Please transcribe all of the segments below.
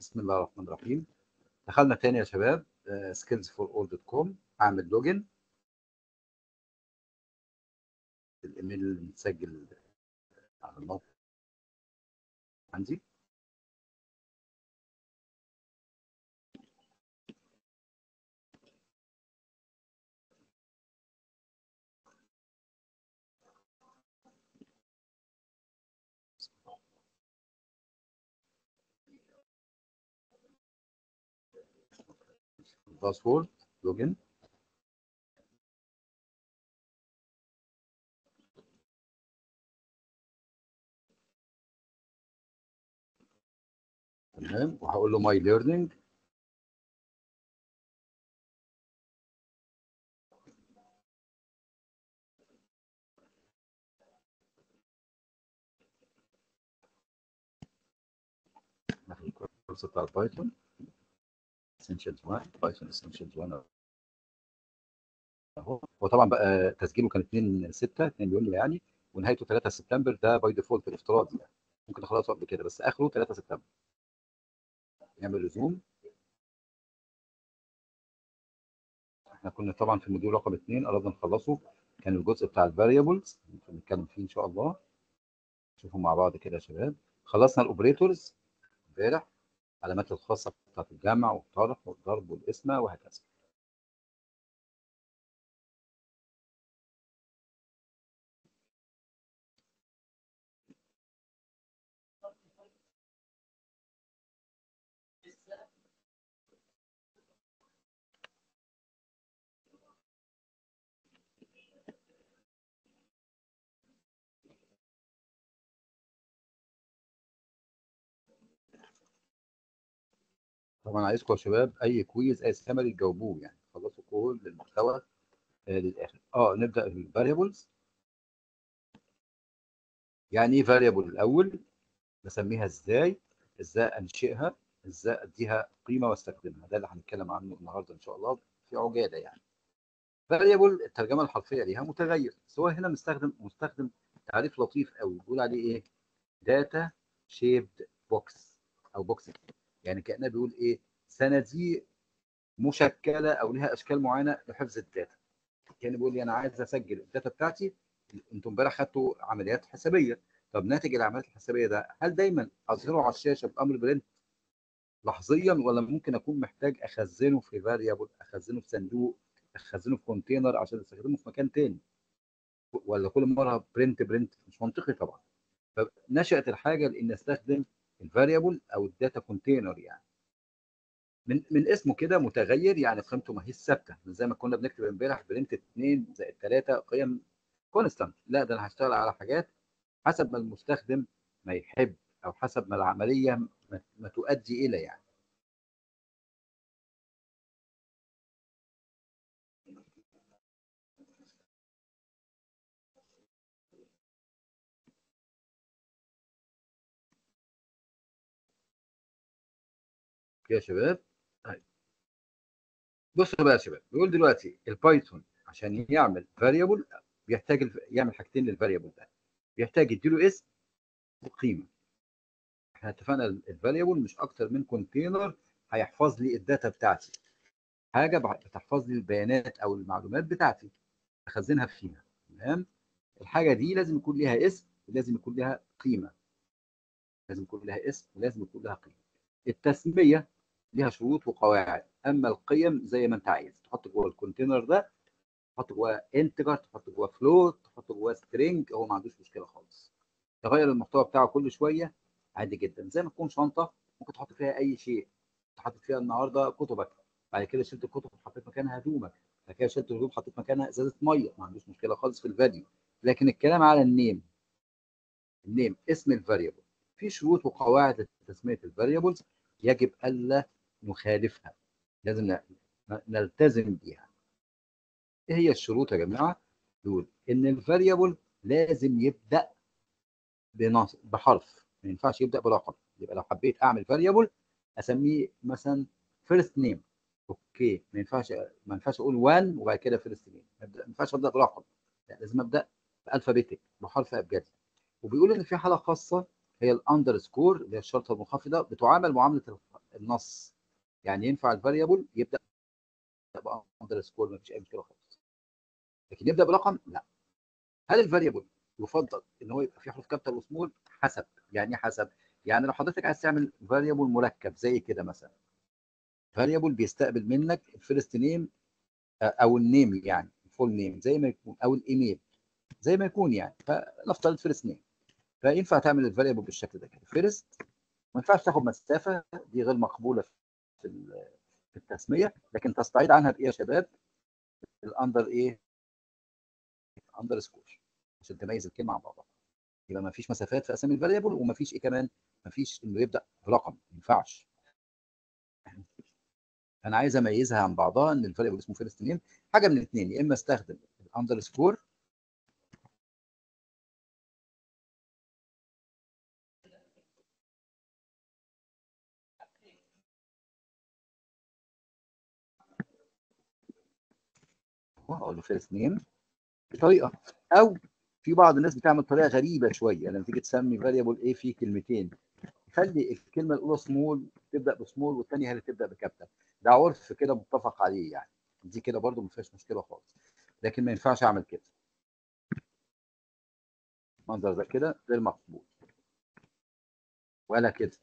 بسم الله الرحمن الرحيم دخلنا تاني يا شباب سكيلز فور اول دوت كوم اعمل لوجن الايميل المتسجل على الموقع عندي باسورد لوجن تمام وهقول له ماي ليرنينج الكورس بتاع البايثون اسينشالز 1 بايثون اسينشالز 1 اهو هو طبعا بقى تسجيله كان 2 6 2 يوليو يعني ونهايته 3 سبتمبر ده باي ديفولت الافتراضي يعني ممكن اخلصه قبل كده بس اخره 3 سبتمبر نعمل ريزوم احنا كنا طبعا في الموديول رقم 2 قربنا نخلصه كان الجزء بتاع الفاريبلز هنتكلم فيه ان شاء الله نشوفهم مع بعض كده يا شباب خلصنا الاوبريتورز امبارح العلامات الخاصه بتاعت الجمع والطرح والضرب والقسمه وهكذا طبعا عايزكم يا شباب اي كويز اي سمري تجاوبوه يعني خلصوا كل المحتوى آه للاخر اه نبدا بالفاريبلز يعني ايه فاريبل الاول بسميها ازاي ازاي انشئها ازاي اديها قيمه واستخدمها ده اللي هنتكلم عنه النهارده ان شاء الله في عجاله يعني فاريبل الترجمه الحرفيه ليها متغير بس هو هنا مستخدم مستخدم تعريف لطيف قوي بيقول عليه ايه داتا شيبد بوكس او بوكس يعني كانه بيقول ايه صناديق مشكله او لها اشكال معينه لحفظ الداتا كان بيقول لي انا عايز اسجل الداتا بتاعتي انتم امبارح خدتوا عمليات حسابيه طب ناتج العمليات الحسابيه ده هل دايما اظهره على الشاشه بامر برنت لحظيا ولا ممكن اكون محتاج اخزنه في فاريبل اخزنه في صندوق اخزنه في كونتينر عشان استخدمه في مكان تاني ولا كل مره برنت برنت مش منطقي طبعا فنشات الحاجه لان استخدم الفاريبل او الداتا كونتينر يعني من من اسمه كده متغير يعني قيمته ما هي ثابته زي ما كنا بنكتب امبارح برنت 2 زائد 3 قيم كونستانت لا ده انا هشتغل على حاجات حسب ما المستخدم ما يحب او حسب ما العمليه ما, ما تؤدي الى يعني يا شباب طيب بصوا بقى يا شباب بيقول دلوقتي البايثون عشان يعمل فاريبل بيحتاج يعمل حاجتين للفاريبل ده بيحتاج يديله اسم وقيمه احنا اتفقنا الفاريبل مش اكتر من كونتينر هيحفظ لي الداتا بتاعتي حاجه بتحفظ لي البيانات او المعلومات بتاعتي اخزنها فيها تمام الحاجه دي لازم يكون ليها اسم ولازم يكون لها قيمه لازم يكون لها اسم ولازم يكون لها قيمه التسميه ليها شروط وقواعد اما القيم زي ما انت عايز تحط جوه الكونتينر ده تحط جواه انتجر تحط جواه فلوت تحط جواه سترينج هو ما عندوش مشكله خالص تغير المحتوى بتاعه كل شويه عادي جدا زي ما تكون شنطه ممكن تحط فيها اي شيء تحط فيها النهارده كتبك بعد كده شلت الكتب وحطيت مكانها هدومك بعد كده شلت الهدوم حطيت مكانها ازازه ميه ما عندوش مشكله خالص في الفاليو لكن الكلام على النيم النيم اسم الفاريبل في شروط وقواعد لتسميه الفاريبلز يجب الا نخالفها لازم نلتزم بيها ايه هي الشروط يا جماعه دول ان الفاريبل لازم يبدا بنص بحرف ما ينفعش يبدا برقم يبقى لو حبيت اعمل فاريبل اسميه مثلا فيرست نيم اوكي ما ينفعش ما ينفعش اقول 1 وبعد كده فيرست نيم ما ينفعش ابدا برقم لا لازم ابدا بالفابيتك بحرف ابجدي وبيقول ان في حاله خاصه هي الاندرسكور اللي هي الشرطه المنخفضه بتعامل معامله النص يعني ينفع الفاريبل يبدا باندر سكور ما فيش اي مشكله خالص لكن يبدا برقم لا هل الفاريبل يفضل ان هو يبقى فيه حروف كابيتال وسمول حسب يعني ايه حسب يعني لو حضرتك عايز تعمل فاريبل مركب زي كده مثلا فاريبل بيستقبل منك الفيرست نيم او النيم يعني الفول نيم زي ما يكون او الايميل زي ما يكون يعني فنفترض فيرست نيم فينفع تعمل الفاريبل بالشكل ده كده فيرست ما ينفعش تاخد مسافه دي غير مقبوله في في التسميه لكن تستعيد عنها بايه يا شباب؟ الاندر ايه؟ اندر سكور عشان تميز الكلمه عن بعضها يبقى ما فيش مسافات في اسامي الفاريبل وما فيش ايه كمان؟ ما فيش انه يبدا برقم ما ينفعش انا عايز اميزها عن بعضها ان الفاريبل اسمه فيرست نيم حاجه من الاثنين يا اما استخدم الاندر سكور واقول له فيرست نيم بطريقه او في بعض الناس بتعمل طريقه غريبه شويه لما تيجي تسمي فاريبل ايه في كلمتين خلي الكلمه الاولى سمول تبدا بسمول والثانيه هي اللي تبدا بكابيتال ده عرف كده متفق عليه يعني دي كده برده ما فيهاش مشكله خالص لكن ما ينفعش اعمل كده منظر ده كده غير مقبول ولا كده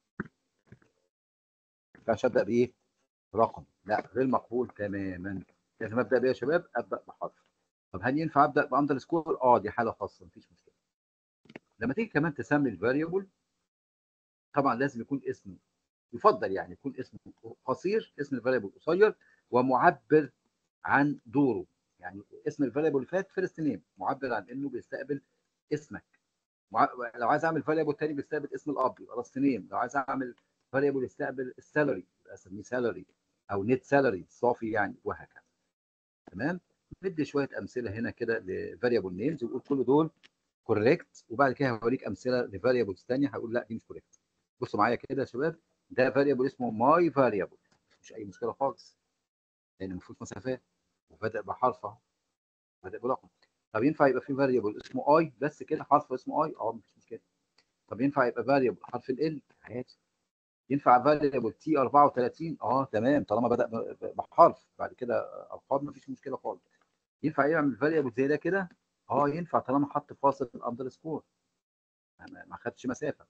ما ينفعش ابدا بايه رقم لا غير مقبول تماما لازم ابدا بايه يا شباب ابدا بحرف طب هل ينفع ابدا باندر سكور اه دي حاله خاصه مفيش مشكله لما تيجي كمان تسمي الفاريبل طبعا لازم يكون اسمه يفضل يعني يكون اسمه قصير اسم الفاريبل قصير ومعبر عن دوره يعني اسم الفاريبل اللي فات فيرست نيم معبر عن انه بيستقبل اسمك مع... لو عايز اعمل فاريبل تاني بيستقبل اسم الاب يبقى لاست نيم لو عايز اعمل فاريبل يستقبل السالري يبقى اسميه سالري او نت سالري صافي يعني وهكذا تمام ندي شويه امثله هنا كده لفاريبل نيمز ونقول كل دول كوريكت وبعد كده هوريك امثله لفاريبلز ثانيه هقول لا دي مش كوريكت بصوا معايا كده يا شباب ده فاريبل اسمه ماي فاريبل مش اي مشكله خالص لان ما فيهوش مسافات وبدا بحرفها بدا برقم طب ينفع يبقى في فاريبل اسمه اي بس كده حرف اسمه اي اه مفيش مشكله طب ينفع يبقى فاريبل حرف ال عادي ينفع فاريبل تي 34 اه تمام طالما بدا بحرف بعد كده ارقام مفيش مشكله خالص ينفع يعمل فاريبل زي ده كده اه ينفع طالما حط فاصل الاندر سكور ما خدش مسافه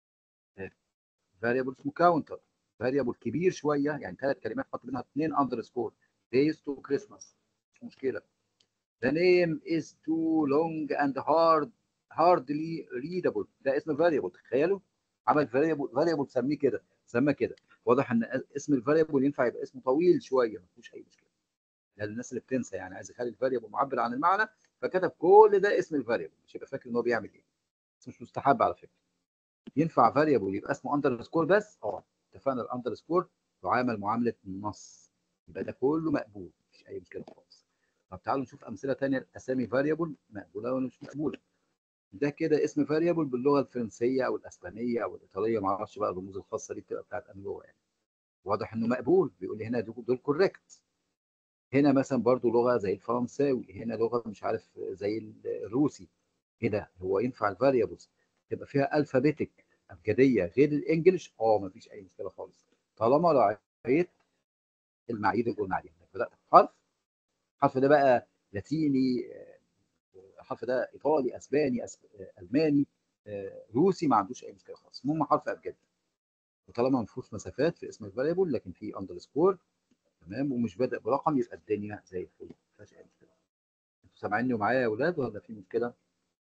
فاريبل اسمه كاونتر فاريبل كبير شويه يعني ثلاث كلمات حط منها اثنين اندر سكور دايز تو كريسماس مش مشكله The name is too long and hard hardly readable ده اسم فاريبل تخيلوا عمل فاريبل فاريبل سميه كده سماه كده واضح ان اسم الفاريبل ينفع يبقى اسمه طويل شويه ما فيهوش اي مشكله للناس اللي بتنسى يعني عايز يخلي الفاريبل معبر عن المعنى فكتب كل ده اسم الفاريبل مش يبقى فاكر ان هو بيعمل ايه بس مش مستحب على فكره ينفع فاريبل يبقى اسمه اندر سكور بس اه اتفقنا الاندر سكور تعامل معامله النص يبقى ده كله مقبول مفيش اي مشكله خالص طب تعالوا نشوف امثله ثانيه اسامي فاريبل مقبوله ولا مش مقبوله ده كده اسم فاريبل باللغه الفرنسيه او الاسبانيه او الايطاليه ما اعرفش بقى الرموز الخاصه دي بتبقى بتاعت انهي لغه يعني واضح انه مقبول بيقول لي هنا دول كوريكت هنا مثلا برضو لغه زي الفرنساوي هنا لغه مش عارف زي الروسي ايه ده هو ينفع الفاريبلز تبقى فيها الفابيتك ابجديه غير الانجليش اه ما فيش اي مشكله خالص طالما راعيت المعايير اللي قلنا عليها بدات بحرف الحرف ده بقى لاتيني الحرف ده ايطالي اسباني أسب... الماني روسي ما عندوش اي مشكله خالص المهم حرف ابجدي وطالما ما فيهوش مسافات في اسم الفاريبل لكن في اندر سكور تمام ومش بادئ برقم يبقى الدنيا زي الفل ما فيهاش اي مشكله انتوا سامعيني ومعايا يا اولاد ولا في مشكله؟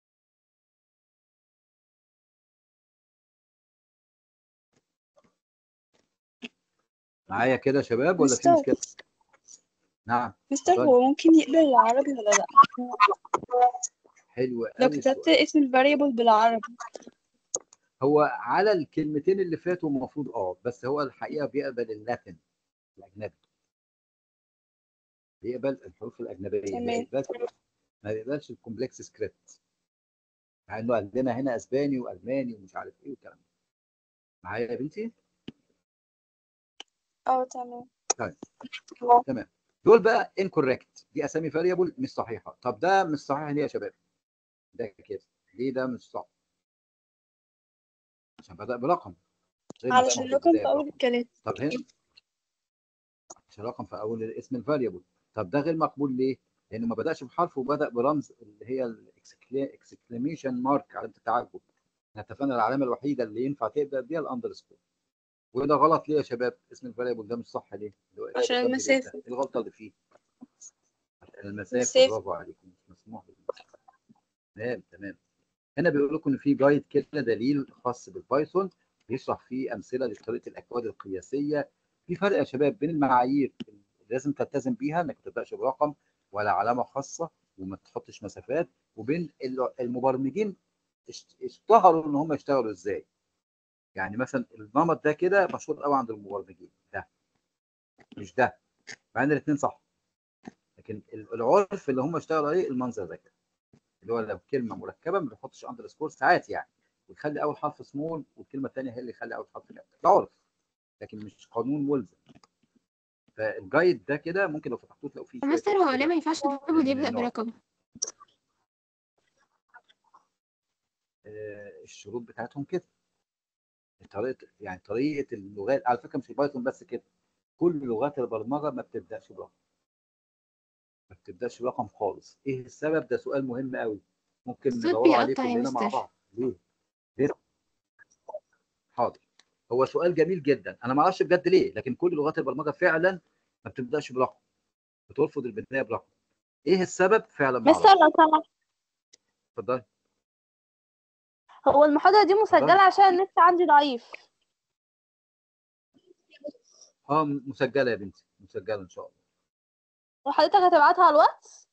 معايا كده يا شباب ولا في مشكله؟ نعم مستر هو ممكن يقبل العربي ولا لا؟ حلو لو كتبت اسم الفاريبل بالعربي هو على الكلمتين اللي فاتوا المفروض اه بس هو الحقيقه بيقبل اللاتن الاجنبي بيقبل الحروف الاجنبيه ما بيقبلش ما بيقبلش الكومبلكس سكريبت مع انه قال لنا هنا اسباني والماني ومش عارف ايه والكلام ده معايا يا بنتي؟ اه تمام طيب تمام دول بقى انكوركت دي اسامي فاريبل مش صحيحه طب ده مش صحيح ليه يا شباب؟ ده كده ليه ده مش صح؟ عشان بدأ برقم غير علشان مسموح رقم بالبداية في أول برقم. الكلام طب هنا عشان رقم في اول اسم الفاريبل طب ده غير مقبول ليه؟ لانه ما بداش بحرف وبدا برمز اللي هي الاكسكليميشن مارك علامه التعجب احنا اتفقنا العلامه الوحيده اللي ينفع تبدا بيها الاندرسكور وده غلط ليه يا شباب؟ اسم الفاريبل ده مش صح ليه؟ اللي هو عشان السبب المسافة. ده. ايه الغلطه اللي فيه؟ المسافه المسافة. برافو عليكم مش مسموح بالمسافه تمام تمام هنا بيقول لكم ان في جايد كده دليل خاص بالبايثون بيشرح فيه امثله لطريقه الاكواد القياسيه في فرق يا شباب بين المعايير اللي لازم تلتزم بيها انك ما تبداش برقم ولا علامه خاصه وما تحطش مسافات وبين ال- المبرمجين اشت- اشتهروا ان هم يشتغلوا ازاي يعني مثلا النمط ده كده مشهور قوي عند المبرمجين ده مش ده مع ان الاثنين صح لكن ال- العرف اللي هم اشتغلوا عليه المنظر ده كده اللي هو لو كلمه مركبه ما بيحطش اندر سكور ساعات يعني ويخلي اول حرف سمول والكلمه الثانيه هي اللي يخلي اول حرف كابيتال ده عرف لكن مش قانون ملزم فالجايد ده كده ممكن لو فتحتوه تلاقوا فيه شوية مستر هو أسئلة ليه ما ينفعش الفاريبل يبدأ النوع. برقم آه، الشروط بتاعتهم كده طريقه يعني طريقه اللغات على فكره مش البايثون بس كده كل لغات البرمجه ما بتبداش برقم ما بتبداش برقم خالص ايه السبب ده سؤال مهم قوي ممكن الصوت ندور عليه بيقطع يا كلنا مع مستر. بعض ليه ليه حاضر هو سؤال جميل جدا انا ما اعرفش بجد ليه لكن كل لغات البرمجه فعلا ما بتبداش برقم بترفض البدايه برقم ايه السبب فعلا ما مستر اعرفش لو سمحت اتفضل هو المحاضرة دي مسجلة عشان النت عندي ضعيف اه مسجله يا بنتي مسجله ان شاء الله وحضرتك هتبعتها على الواتس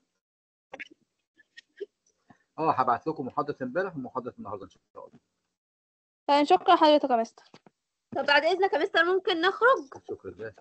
اه هبعت لكم محاضره امبارح ومحاضره النهارده ان شاء الله يعني شكرا حضرتك يا مستر طب بعد إذنك يا مستر ممكن نخرج شكرا لله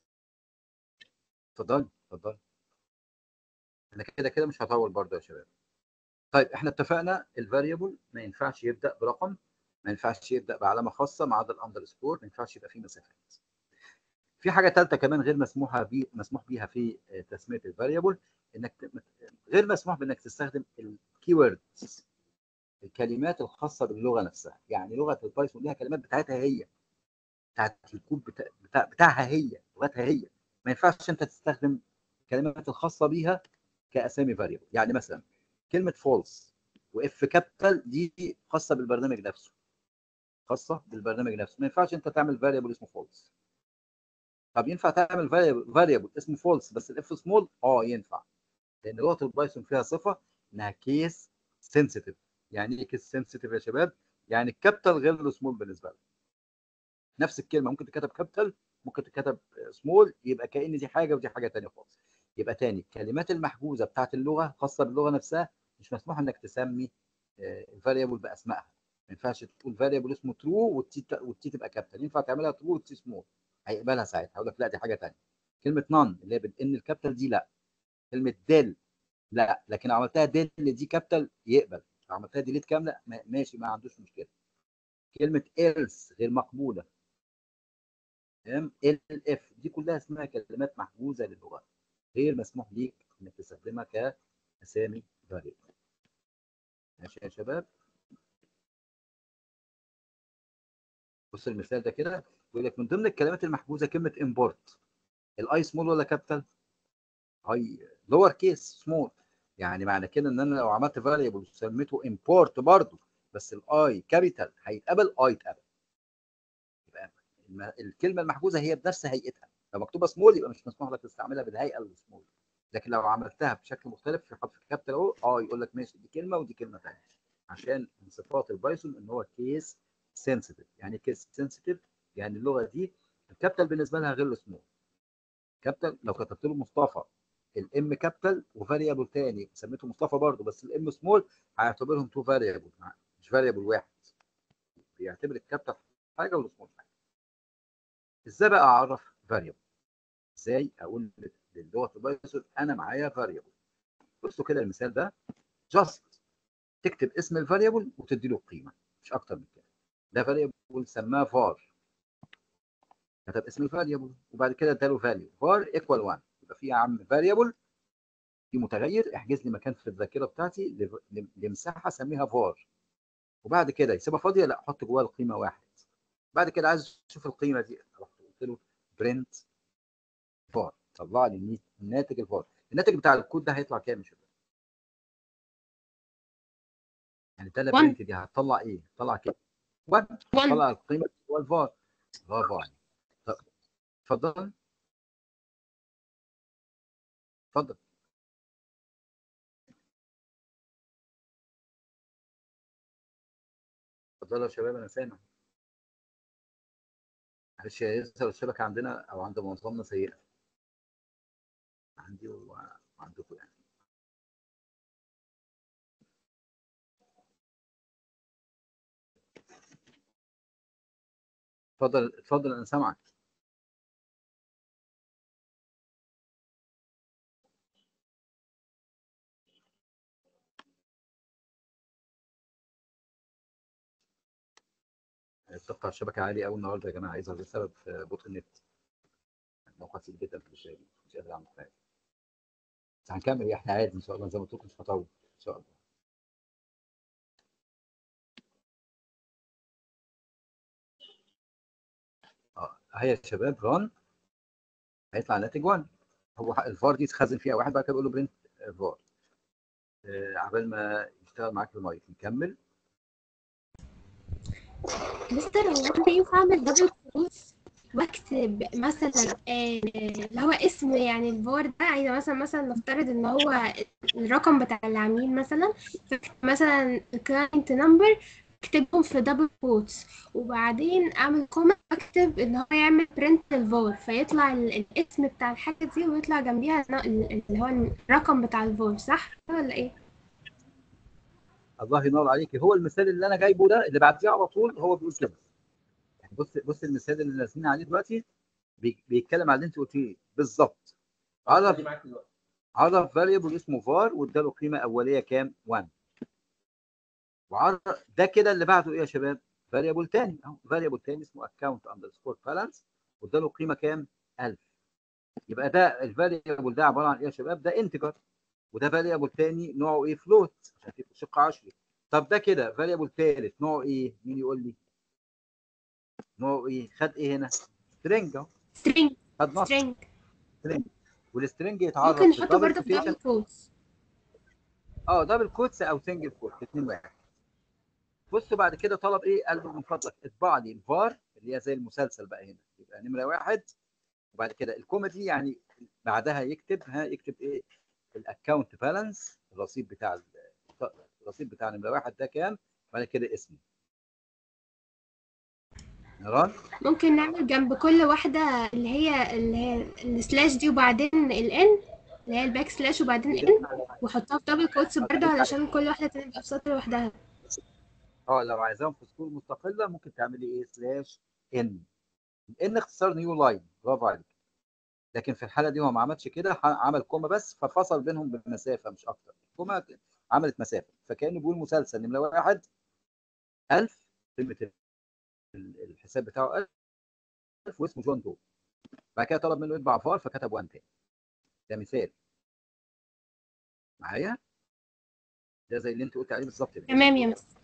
اتفضلي اتفضلي انا كده كده مش هطول برضه يا شباب طيب احنا اتفقنا الفاريبل ما ينفعش يبدا برقم ما ينفعش يبدا بعلامه خاصه ما عدا الاندرسكور ما ينفعش يبقى فيه مسافات في حاجه ثالثه كمان غير مسموحه بي مسموح بيها في آه، تسميه الفاريبل انك ت- غير مسموح بانك تستخدم الكيوردز الكلمات الخاصه باللغه نفسها يعني لغه البايثون ليها كلمات بتاعتها هي بتاعت الكود بتاع بتاع بتاعها هي لغتها هي ما ينفعش انت تستخدم الكلمات الخاصه بيها كاسامي فاريبل يعني مثلا كلمه فولس واف كابيتال دي خاصه بالبرنامج نفسه خاصه بالبرنامج نفسه ما ينفعش انت تعمل فاريبل اسمه فولس طب ينفع تعمل فاريبل اسمه فولس بس الاف سمول اه ينفع لان لغه البايثون فيها صفه انها كيس سنسيتيف يعني ايه كيس سنسيتيف يا شباب يعني الكابيتال غير السمول بالنسبه لك نفس الكلمه ممكن تكتب كابيتال ممكن تكتب سمول يبقى كأن دي حاجه ودي حاجه ثانيه خالص يبقى تاني الكلمات المحجوزه بتاعت اللغه خاصه باللغه نفسها مش مسموح انك تسمي الفاريبل باسمائها ما ينفعش تقول فاريبل اسمه ترو والتي والتي تبقى كابيتال ينفع تعملها ترو والتي سمول هيقبلها ساعتها هيقول لك لا دي حاجه ثانيه كلمه نون اللي هي بالان الكابيتال دي لا كلمه ديل لا لكن لو عملتها ديل دي كابيتال يقبل لو عملتها ديليت كامله ما- ماشي ما عندوش مشكله كلمه ايلس غير مقبوله تمام ال اف دي كلها اسمها كلمات محجوزه للغه غير مسموح ليك انك تستخدمها كاسامي فاريبل ماشي يا شباب بص المثال ده كده بيقول لك من ضمن الكلمات المحجوزه كلمه امبورت الاي سمول ولا كابيتال اي لور كيس سمول يعني معنى كده ان انا لو عملت فاريبل وسميته امبورت برضه بس الاي كابيتال هيتقبل اي يتقبل يبقى الم- الكلمه المحجوزه هي بنفس هيئتها لو مكتوبه سمول يبقى مش مسموح لك تستعملها بالهيئه السمول لكن لو عملتها بشكل مختلف في حرف كابيتال اهو اه يقول لك ماشي دي كلمه ودي كلمه ثانيه عشان من صفات البايثون ان هو كيس سنسيتيف يعني كيس سنسيتيف يعني اللغه دي الكابيتال بالنسبه لها غير السمول كابيتال لو كتبت له مصطفى الام كابيتال وفاريبل تاني سميته مصطفى برضه بس الام سمول هيعتبرهم تو فاريبل مش فاريبل واحد بيعتبر الكابيتال حاجه والسمول حاجه ازاي بقى اعرف فاريبل ازاي اقول للغه البايثون انا معايا فاريبل بصوا كده المثال ده جاست تكتب اسم الفاريبل وتدي له قيمه مش اكتر من كده ده فاريبل سماه فار كتب اسم الفاريبل وبعد كده اداله فاليو فار ايكوال 1 يبقى في يا عم فاريبل في متغير احجز لي مكان في الذاكره بتاعتي ل- ل- لمساحه سميها فار وبعد كده يسيبها فاضيه لا احط جواها القيمه واحد بعد كده عايز اشوف القيمه دي رحت قلت له برنت فار طلع لي الني- الناتج الفار الناتج بتاع الكود ده هيطلع كام يا شباب؟ يعني ده One. برنت دي هتطلع ايه؟ هتطلع كام؟ 1 1 طلع القيمه هو الفار برافو عليك طب اتفضل اتفضل اتفضلوا يا شباب انا سامع معلش يا ياسر الشبكه عندنا او عند معظمنا سيئه عندي و- وعندكم يعني اتفضل اتفضل انا سامعك الدقة الشبكة عالية قوي النهارده يا جماعة عايزها بسبب بطء النت الموقع تقيل جدا في الشارع مش قادر اعمل حاجة بس هنكمل احنا عادي ان شاء الله زي ما قلت لكم مش هطول ان شاء الله اه هيا يا شباب ران هيطلع ناتج 1 هو الفار دي تخزن فيها واحد بعد كده بيقول له برنت فار آه عبال ما يشتغل معاك المايك نكمل مستر هو انا ينفع اعمل دبل كروس واكتب مثلا آه، اللي هو اسم يعني الفار ده عايزه مثلا مثلا نفترض ان هو الرقم بتاع العميل مثلا فاكتب مثلا كلاينت نمبر اكتبهم في دبل كوتس وبعدين اعمل كومنت اكتب ان هو يعمل برنت الفار فيطلع ال- الاسم بتاع الحاجه دي ويطلع جنبيها الن- اللي هو الرقم بتاع الفار صح ولا ايه؟ الله ينور عليك هو المثال اللي انا جايبه ده اللي بعديه على طول هو بيقول كده يعني بص بص المثال اللي نازلين عليه دلوقتي بي- بيتكلم على اللي انت قلتيه بالظبط عرف عرف فاريبل اسمه فار واداله قيمه اوليه كام 1 وعرف ده كده اللي بعده ايه يا شباب فاريبل تاني اهو فاريبل تاني اسمه اكونت اندرسكور بالانس واداله قيمه كام 1000 يبقى ده الفاريبل ده عباره عن ايه يا شباب ده انتجر وده فاريبل تاني نوعه ايه فلوت عشان تبقى شق 10 طب ده كده فاريبل ثالث نوعه ايه مين يقول لي نوعه ايه خد ايه هنا سترينج اهو string خد نص string والسترنج يتعرف ممكن نحطه بالدبل برضه في كوتيشن دبل كوتس اه دبل كوتس او سنجل كوت الاثنين واحد بص بعد كده طلب ايه قال له من فضلك اطبع لي الفار اللي هي زي المسلسل بقى هنا يبقى نمره واحد وبعد كده الكوميدي يعني بعدها يكتب ها يكتب ايه الاكونت بالانس الرصيد بتاع ال- الرصيد بتاع نمره واحد ده كام بعد كده اسمه نيران ممكن نعمل جنب كل واحدة اللي هي اللي هي السلاش دي وبعدين الان اللي هي الباك سلاش وبعدين ان وحطها في دبل كوتس برضه علشان كل واحدة تبقى في سطر لوحدها اه لو عايزاهم في سطور مستقله ممكن تعملي ايه سلاش ان ان اختصار نيو لاين برافو عليك لكن في الحاله دي هو ما عملش كده ح- عمل كوما بس ففصل بينهم بمسافه مش اكتر كوما عملت مسافه فكانه بيقول مسلسل نمره واحد 1000 قيمه ال- ال- الحساب بتاعه 1000 واسمه جون دو بعد كده طلب منه يطبع فار فكتب وان تاني ده مثال معايا ده زي اللي انت قلت عليه بالظبط كده تمام يا مس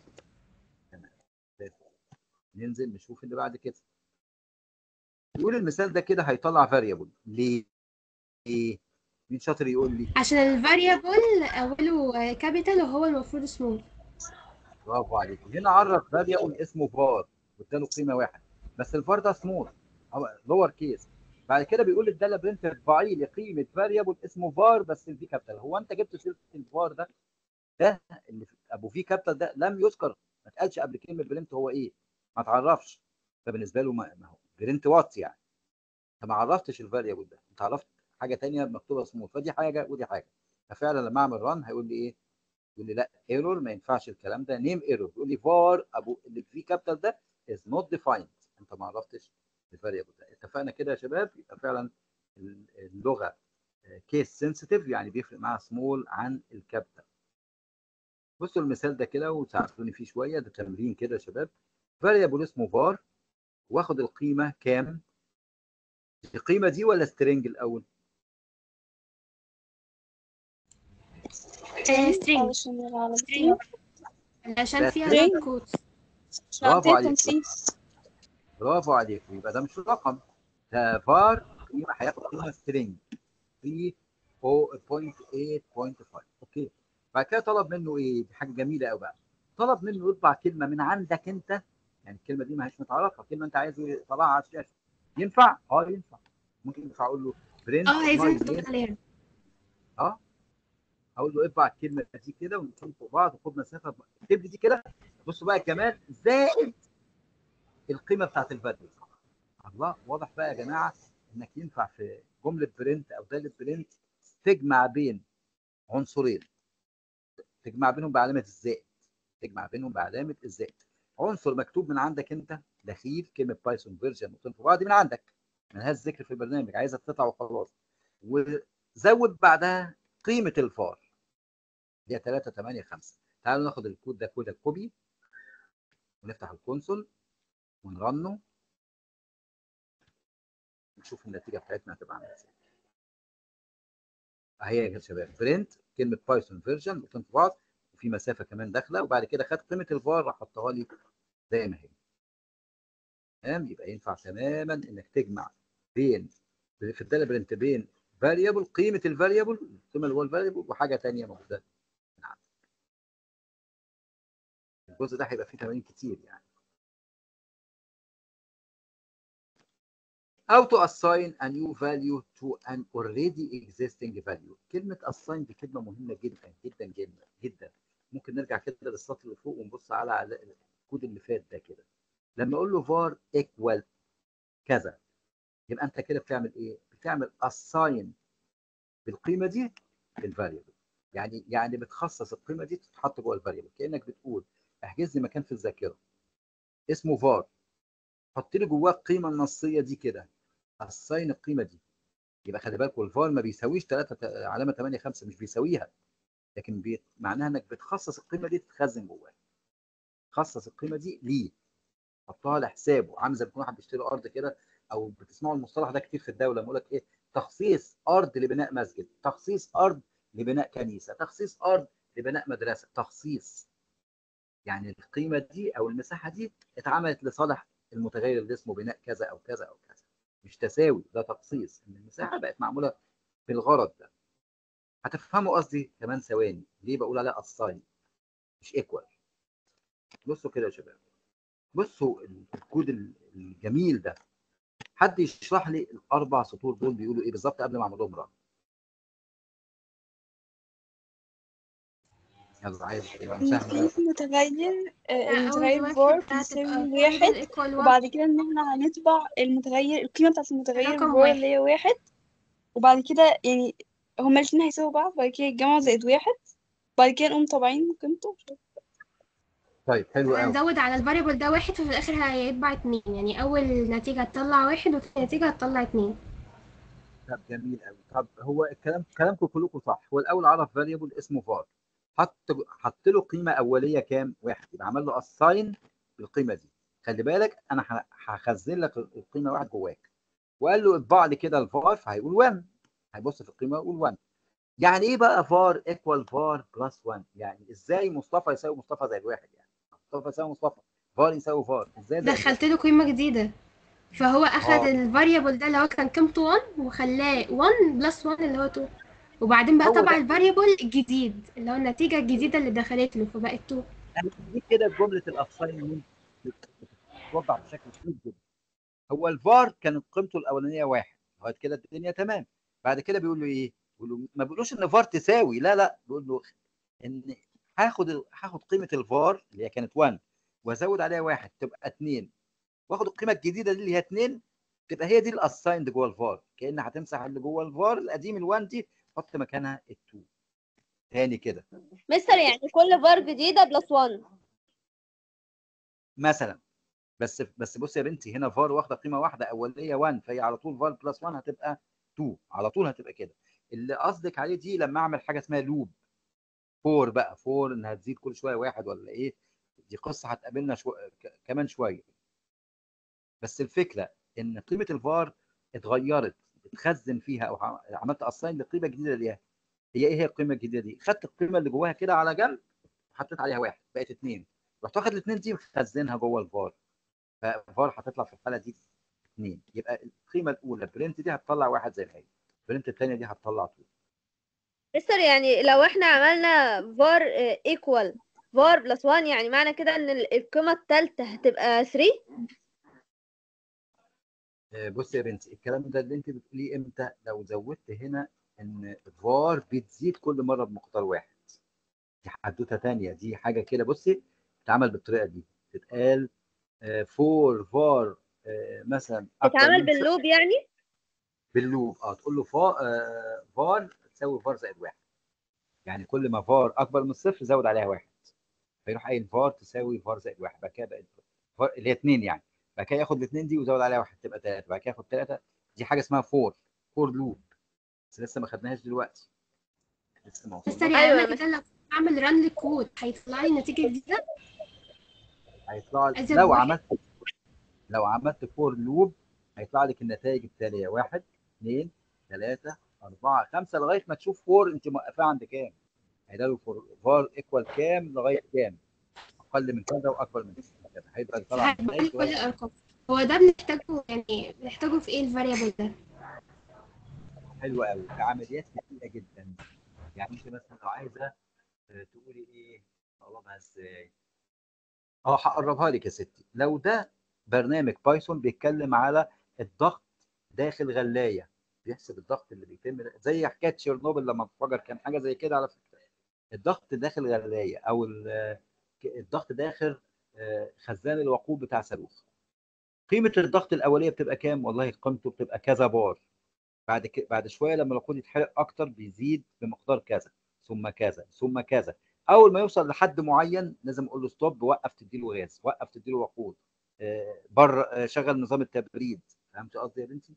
ننزل نشوف اللي بعد كده يقول المثال ده كده هيطلع فاريبل ليه؟ ليه؟ مين شاطر يقول لي؟ عشان الفاريبل اوله كابيتال وهو المفروض سمول برافو عليك هنا عرف فاريبل اسمه فار واداله قيمه واحد بس الفار ده سمول لور كيس بعد كده بيقول الداله برنت ارفعي لي قيمه فاريبل اسمه فار بس الفي كابيتال هو انت جبت سيره الفار ده ده اللي في ابو في كابيتال ده لم يذكر ما اتقالش قبل كلمه برنت هو ايه ما تعرفش فبالنسبه له ما ما هو برنت وات يعني انت ما عرفتش الفاريبل ده انت عرفت حاجه ثانيه مكتوبه سمول فدي حاجه ودي حاجه ففعلا لما اعمل ران هيقول لي ايه يقول لي لا ايرور ما ينفعش الكلام ده نيم ايرور يقول لي فار ابو اللي فيه كابيتال ده از نوت ديفايند انت ما عرفتش الفاريبل ده اتفقنا كده يا شباب يبقى فعلا ال- اللغه كيس سنسيتيف يعني بيفرق معاها سمول عن الكابيتال بصوا المثال ده كده وساعدوني فيه شويه ده تمرين كده يا شباب فاريبل اسمه فار واخد القيمه كام القيمه دي ولا سترينج الاول سترينج علشان العربي علشان فيها string. دبل كوتس عشان برافو فيها عليك. تنسيق برافو عليك يبقى ده مش رقم ده فار قيمه هياخد قيمه سترينج 3.8.5 اوكي بعد كده طلب منه ايه دي حاجه جميله قوي بقى طلب منه يطبع كلمه من عندك انت يعني الكلمه دي ما هيش متعرفه كلمه انت عايزه يطلعها على الشاشه ينفع اه ينفع ممكن ينفع اقول له برنت اه عايزين نطبق عليها اه اقول له اطبع الكلمه دي كده ونكون فوق بعض وخد مسافه اكتب لي دي كده بصوا بقى كمان زائد القيمه بتاعت الفاليو الله واضح بقى يا جماعه انك ينفع في جمله برنت او داله برنت تجمع بين عنصرين تجمع بينهم بعلامه الزائد تجمع بينهم بعلامه الزائد عنصر مكتوب من عندك انت دخيل كلمه بايثون فيرجن وطن في بعض دي من عندك ملهاش ذكر في البرنامج عايزها تطلع وخلاص وزود بعدها قيمه الفار اللي هي 3 8 5 تعالوا ناخد الكود ده كود كوبي ونفتح الكونسول ونرنه نشوف النتيجه بتاعتنا هتبقى عامله ازاي اهي يا شباب برنت كلمه بايثون فيرجن نقطتين في بعض وفي مسافه كمان داخله وبعد كده خدت قيمه الفار راح احطها لي زي ما هي تمام يبقى ينفع تماما انك تجمع بين في الداله برنت بين فاريبل قيمه الفاريبل القيمه اللي هو الفاريبل وحاجه ثانيه موجوده من عندك الجزء ده هيبقى فيه تمارين كتير يعني How to assign a new value to an already existing value. كلمة assign دي كلمة مهمة جدا جدا جدا جدا. ممكن نرجع كده للسطر اللي فوق ونبص على على الكود اللي فات ده كده. لما اقول له var equal كذا يبقى انت كده بتعمل ايه؟ بتعمل assign بالقيمة دي للفاريبل. يعني يعني بتخصص القيمة دي تتحط جوه الفاريبل كأنك بتقول احجز لي مكان في الذاكرة اسمه var حط لي جواه القيمة النصية دي كده assign القيمه دي يبقى خلي بالكوا الفار ما بيساويش 3 علامه 8 5 مش بيساويها لكن بي... معناها انك بتخصص القيمه دي تتخزن جواه خصص القيمه دي ليه حطها لحسابه عامل زي ما يكون واحد بيشتري ارض كده او بتسمعوا المصطلح ده كتير في الدوله بيقول لك ايه تخصيص ارض لبناء مسجد تخصيص ارض لبناء كنيسه تخصيص ارض لبناء مدرسه تخصيص يعني القيمه دي او المساحه دي اتعملت لصالح المتغير اللي اسمه بناء كذا او كذا او كذا مش تساوي ده تخصيص ان المساحه بقت معموله بالغرض ده هتفهموا قصدي كمان ثواني ليه بقول عليها اساين مش ايكوال بصوا كده يا شباب بصوا الكود الجميل ده حد يشرح لي الاربع سطور دول بيقولوا ايه بالظبط قبل ما اعمل لهم رن يلا عايز إن في متغير آه، المتغير فور بيساوي واحد وبعد كده إن احنا هنطبع المتغير القيمة بتاعت المتغير رقم فور واحد. اللي هي واحد وبعد كده يعني هما الاتنين هيساووا بعض بعد كده يتجمعوا زائد واحد بعد كده نقوم طابعين قيمته طيب حلو قوي هنزود على الفاريبل ده واحد ففي الاخر هيطبع اتنين يعني اول نتيجة هتطلع واحد وتاني نتيجة هتطلع اتنين طب جميل قوي طب هو الكلام كلامكم كلكم صح هو الاول عرف فاريبل اسمه فار حط حط له قيمه اوليه كام؟ واحد يبقى عمل له اساين بالقيمه دي خلي بالك انا ه- هخزن لك القيمه واحد جواك وقال له اطبع لي كده الفار فهيقول 1 هيبص في القيمه ويقول 1 يعني ايه بقى فار ايكوال فار بلس 1 يعني ازاي مصطفى يساوي مصطفى زي الواحد يعني مصطفى يساوي مصطفى فار يساوي فار ازاي ده دخلت له قيمة جديدة فهو اخد آه. الفاريبل ده اللي هو كان قيمته 1 وخلاه 1 بلس 1 اللي هو 2 وبعدين بقى هو طبع ده. الفاريبل الجديد اللي هو النتيجة الجديدة اللي دخلت له فبقت 2 دي كده جمله الاساينمنت بتوضح بشكل كبير جدا هو الفار كانت قيمته الاولانيه واحد لغايه كده الدنيا تمام بعد كده بيقول له ايه؟ بيقول له ما بيقولوش ان فار تساوي لا لا بيقول له ان هاخد هاخد قيمه الفار اللي هي كانت 1 وازود عليها واحد تبقى 2 واخد القيمه الجديده دي اللي هي 2 تبقى هي دي الاسايند جوه الفار كان هتمسح اللي جوه الفار القديم ال1 دي حط مكانها ال2 تاني كده مستر يعني كل فار جديدة بلس 1 مثلا بس بس بص يا بنتي هنا فار واخده قيمه واحده اوليه 1 فهي على طول فار بلس 1 هتبقى 2 على طول هتبقى كده اللي قصدك عليه دي لما اعمل حاجه اسمها لوب فور بقى فور انها تزيد كل شويه واحد ولا ايه دي قصه هتقابلنا شو... ك- كمان شويه بس الفكره ان قيمه الفار اتغيرت بتخزن فيها او ع- عملت اساين لقيمه جديده ليها هي ايه هي القيمه الجديده دي خدت القيمه اللي جواها كده على جنب وحطيت عليها واحد بقت اثنين رحت واخد الاثنين دي مخزنها جوه الفار ففار هتطلع في الحاله دي اثنين يبقى القيمه الاولى برنت دي هتطلع واحد زي ما هي برنت الثانيه دي هتطلع 2 مستر يعني لو احنا عملنا var equal var plus 1 يعني معنى كده ان ال- القيمة التالتة هتبقى 3 آه، بص يا بنتي الكلام ده اللي انت بتقوليه امتى لو زودت هنا ان فار بتزيد كل مره بمقدار واحد دي حدوته تانية دي حاجه كده بصي بتتعمل بالطريقه دي تتقال فور فار مثلا أكتر تتعمل من باللوب يعني باللوب اه تقول له فا آه فار تساوي فار زائد واحد يعني كل ما فار اكبر من الصفر زود عليها واحد فيروح قايل فار تساوي فار زائد واحد بعد كده بقت فار اللي هي اثنين يعني بعد كده ياخد الاثنين دي ويزود عليها واحد تبقى ثلاثه بعد كده ياخد ثلاثه دي حاجه اسمها فور فور لوب بس لسه ما خدناهاش دلوقتي لسه ما مستر وصلناش يعني أيوة انا كده لو اعمل ران للكود هيطلع لي نتيجه جديده هيطلع لك أزيد لو واحد. عملت لو عملت فور لوب هيطلع لك النتائج التاليه واحد اثنين ثلاثه اربعه خمسه لغايه ما تشوف فور انت موقفاه عند كام هيلاقوا فور فار ايكوال كام لغايه كام اقل من كذا واكبر من كذا هيبقى طبعا هيبقى لي كل الارقام هو ده بنحتاجه يعني بنحتاجه في ايه الفاريبل ده حلوه قوي في عمليات كتيره جدا يعني انت مثلا لو عايزه آه، تقولي ايه اقربها ازاي اه هقربها لك يا ستي لو ده برنامج بايثون بيتكلم على الضغط داخل غلايه بيحسب الضغط اللي بيتم زي حكايه تشيرنوبل لما انفجر كان حاجه زي كده على فكره الضغط داخل غلايه او ال- الضغط داخل آه، خزان الوقود بتاع صاروخ قيمه الضغط الاوليه بتبقى كام والله قيمته بتبقى كذا بار بعد ك... بعد شويه لما الوقود يتحرق اكتر بيزيد بمقدار كذا ثم كذا ثم كذا اول ما يوصل لحد معين لازم اقول له ستوب وقف تديله غاز وقف تديله وقود آه، بر آه، شغل نظام التبريد فهمت قصدي يا بنتي؟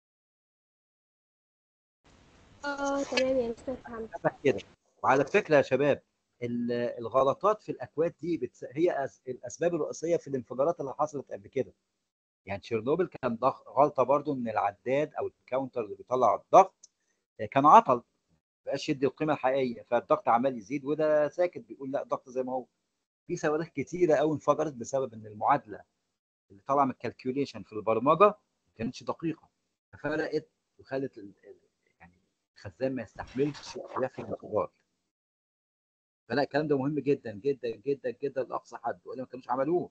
اه تمام يا مستر فهمت شبه كده وعلى فكره يا شباب ال- الغلطات في الاكواد دي بتس... هي أس... الاسباب الرئيسيه في الانفجارات اللي حصلت قبل كده يعني تشيرنوبل كان ضغ... غلطه برضو ان العداد او الكاونتر اللي بيطلع الضغط آه، كان عطل بقاش يدي القيمه الحقيقيه فالضغط عمال يزيد وده ساكت بيقول لا الضغط زي ما هو في صواريخ كتيره قوي انفجرت بسبب ان المعادله اللي طالعه من الكالكوليشن في البرمجه ما كانتش دقيقه ففرقت وخلت ال- ال- يعني الخزان ما يستحملش خلاف الانفجار فلا الكلام ده مهم جدا جدا جدا جدا لاقصى حد والا ما كانوش عملوه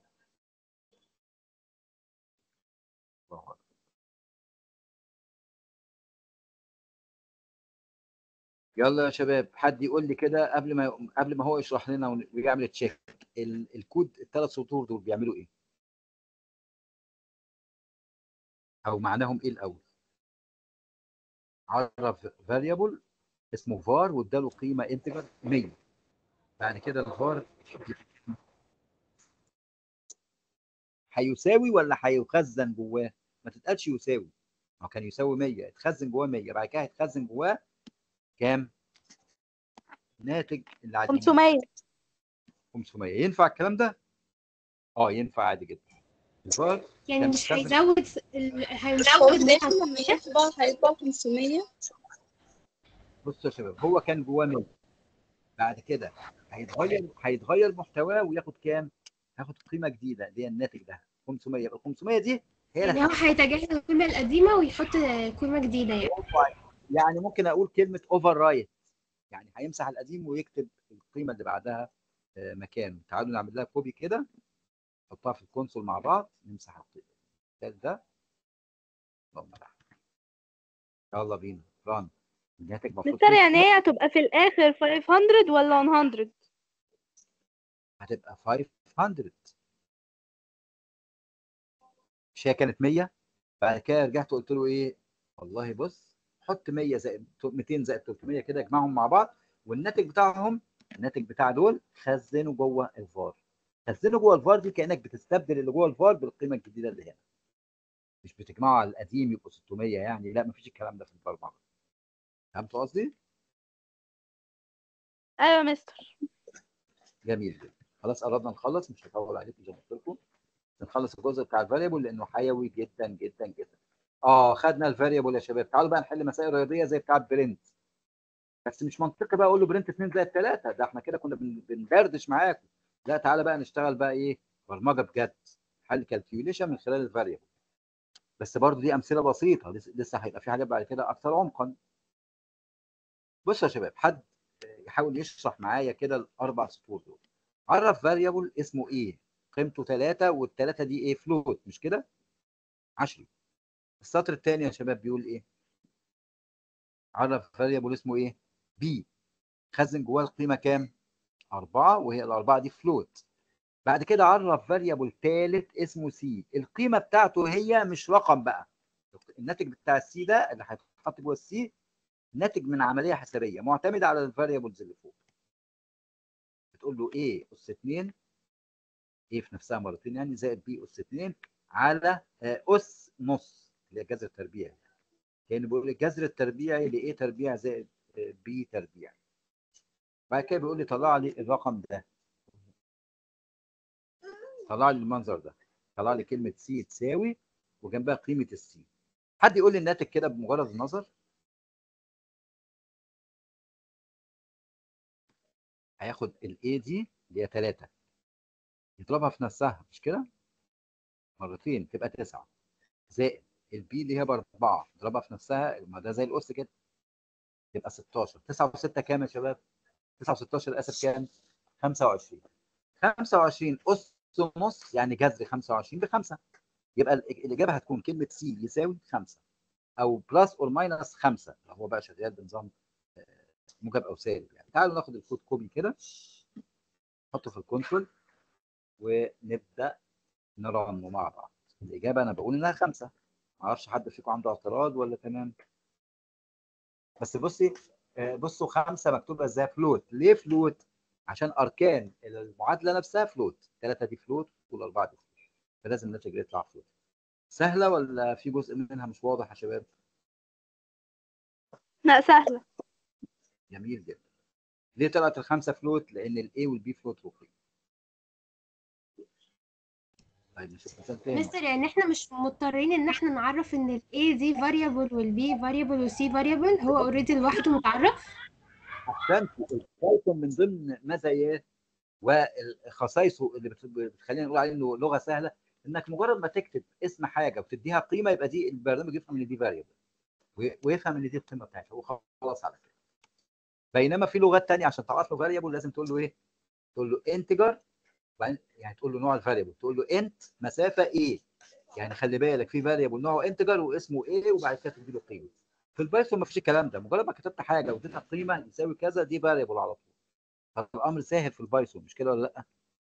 الله أكبر. يلا يا شباب حد يقول لي كده قبل ما قبل ما هو يشرح لنا ون- ويعمل تشيك ال- الكود الثلاث سطور دول بيعملوا ايه؟ او معناهم ايه الاول؟ عرف فاريبل اسمه فار واداله قيمه انتجر 100 بعد كده الفار هيساوي ولا هيخزن جواه؟ ما تتقالش يساوي هو كان يساوي 100 اتخزن جواه 100 بعد كده هيتخزن جواه كام؟ ناتج اللي عادي 500 500 ينفع الكلام ده؟ اه ينفع عادي جدا الفار يعني كان مش بيستخدم- هيزود ال- هو هيزود في الآخر لما يطبع هيطبع 500 بصوا يا شباب هو كان جواه 100 بعد كده هيتغير هيتغير محتواه وياخد كام؟ هياخد قيمه جديده اللي هي الناتج ده 500 يبقى 500 دي هي اللي يعني هو هيتجاهل القيمة القديمة ويحط قيمة جديدة يعني يعني ممكن اقول كلمه اوفر رايت يعني هيمسح القديم ويكتب القيمه اللي بعدها آه، مكانه تعالوا نعمل لها كوبي كده نحطها في الكونسول مع بعض نمسح الثالث ده اللهم بارك. يلا بينا ران الناتج المفروض مستر يعني هي هتبقى في الآخر 500 ولا 100 هتبقى 500 مش هي كانت 100 بعد كده رجعت قلت له ايه والله بص حط 100 زائد 200 زائد 300 كده اجمعهم مع بعض والناتج بتاعهم الناتج بتاع دول خزنه جوه الفار خزنه جوه الفار دي كانك بتستبدل اللي جوه الفار بالقيمه الجديده اللي هنا مش بتجمعه على القديم يبقوا 600 يعني لا مفيش الكلام ده في البرمجه فهمت قصدي؟ ايوه يا مستر جميل جدا خلاص قربنا نخلص مش هطول عليكم زي ما قلت لكم نخلص الجزء بتاع الفاريبل لانه حيوي جدا جدا جدا اه خدنا الفاريبل يا شباب تعالوا بقى نحل مسائل رياضيه زي بتاع برنت بس مش منطقي بقى اقول له برنت 2 زائد 3 ده احنا كده كنا بن- بندردش معاكم لا تعالى بقى نشتغل بقى ايه برمجه بجد حل كالكيوليشن من خلال الفاريبل بس برضه دي امثله بسيطه لسه- لسه هيبقى في حاجات بعد كده اكثر عمقا بصوا يا شباب حد يحاول يشرح معايا كده الاربع سطور دول عرف فاريبل اسمه ايه قيمته 3 والثلاثه دي ايه فلوت مش كده 10 السطر الثاني يا شباب بيقول ايه عرف فاريبل اسمه ايه بي خزن جواه القيمه كام أربعة وهي الأربعة دي فلوت بعد كده عرف فاريبل ثالث اسمه سي القيمة بتاعته هي مش رقم بقى الناتج بتاع السي ده اللي هيتحط جوه السي ناتج من عملية حسابية معتمدة على الفاريبلز اللي فوق بتقول له ايه أس 2 ايه في نفسها مرتين يعني زائد بي أس 2 على آه، أس نص اللي هي الجذر التربيعي كأنه بيقول لي الجذر التربيعي لإيه تربيع زائد آه، بي تربيع بعد كده بيقول لي طلع لي الرقم ده طلع لي المنظر ده طلع لي كلمة سي تساوي وجنبها قيمة السي حد يقول لي الناتج كده بمجرد النظر هياخد الاي دي اللي هي 3 يضربها في نفسها مش كده؟ مرتين تبقى 9 زائد البي اللي هي باربعه اضربها في نفسها ما ده زي الأس كده يبقى 16 9 و6 كام يا شباب؟ 9 و16 اسف كام؟ 25 25 أس نص يعني جذر 25 بخمسة يبقى ال- الإجابة هتكون كلمة سي يساوي 5 أو بلس أور ماينس 5 هو بقى شغال بنظام آه، موجب أو سالب يعني تعالوا ناخد الكود كوبي كده نحطه في الكنترول ونبدأ نرنه مع بعض الإجابة أنا بقول إنها 5 معرفش حد فيكم عنده اعتراض ولا تمام بس بصي آه، بصوا خمسة مكتوبة ازاي فلوت ليه فلوت عشان اركان المعادله نفسها فلوت ثلاثه دي فلوت والاربعه دي فلوت فلازم الناتج يطلع فلوت سهله ولا في جزء منها مش واضح يا شباب لا سهلة جميل جدا ليه طلعت الخمسه فلوت لان الاي والبي فلوت وفي طيب نشوف مثال تاني مستر يعني احنا مش مضطرين ان احنا نعرف ان ال A دي variable وال B variable وال C variable هو اوريدي لوحده متعرف احسنتوا البايثون من ضمن مزاياه وخصائصه اللي بت- بتخلينا نقول عليه انه لغه سهله انك مجرد ما تكتب اسم حاجه وتديها قيمه يبقى دي البرنامج يفهم ان دي فاريبل ويفهم ان دي القيمه بتاعتها هو خلاص على كده بينما في لغات تانية عشان تعرف له فاريبل لازم تقول له ايه؟ تقول له انتجر وبعدين يعني تقول له نوع الفاريبل تقول له انت مسافه ايه؟ يعني خلي بالك في فاريبل نوعه انتجر واسمه ايه وبعد كده تدي له قيمه في البايثون ما فيش الكلام ده مجرد ما كتبت حاجه واديتها قيمه يساوي كذا دي فاريبل على طول فالامر سهل في البايثون مش كده ولا لا؟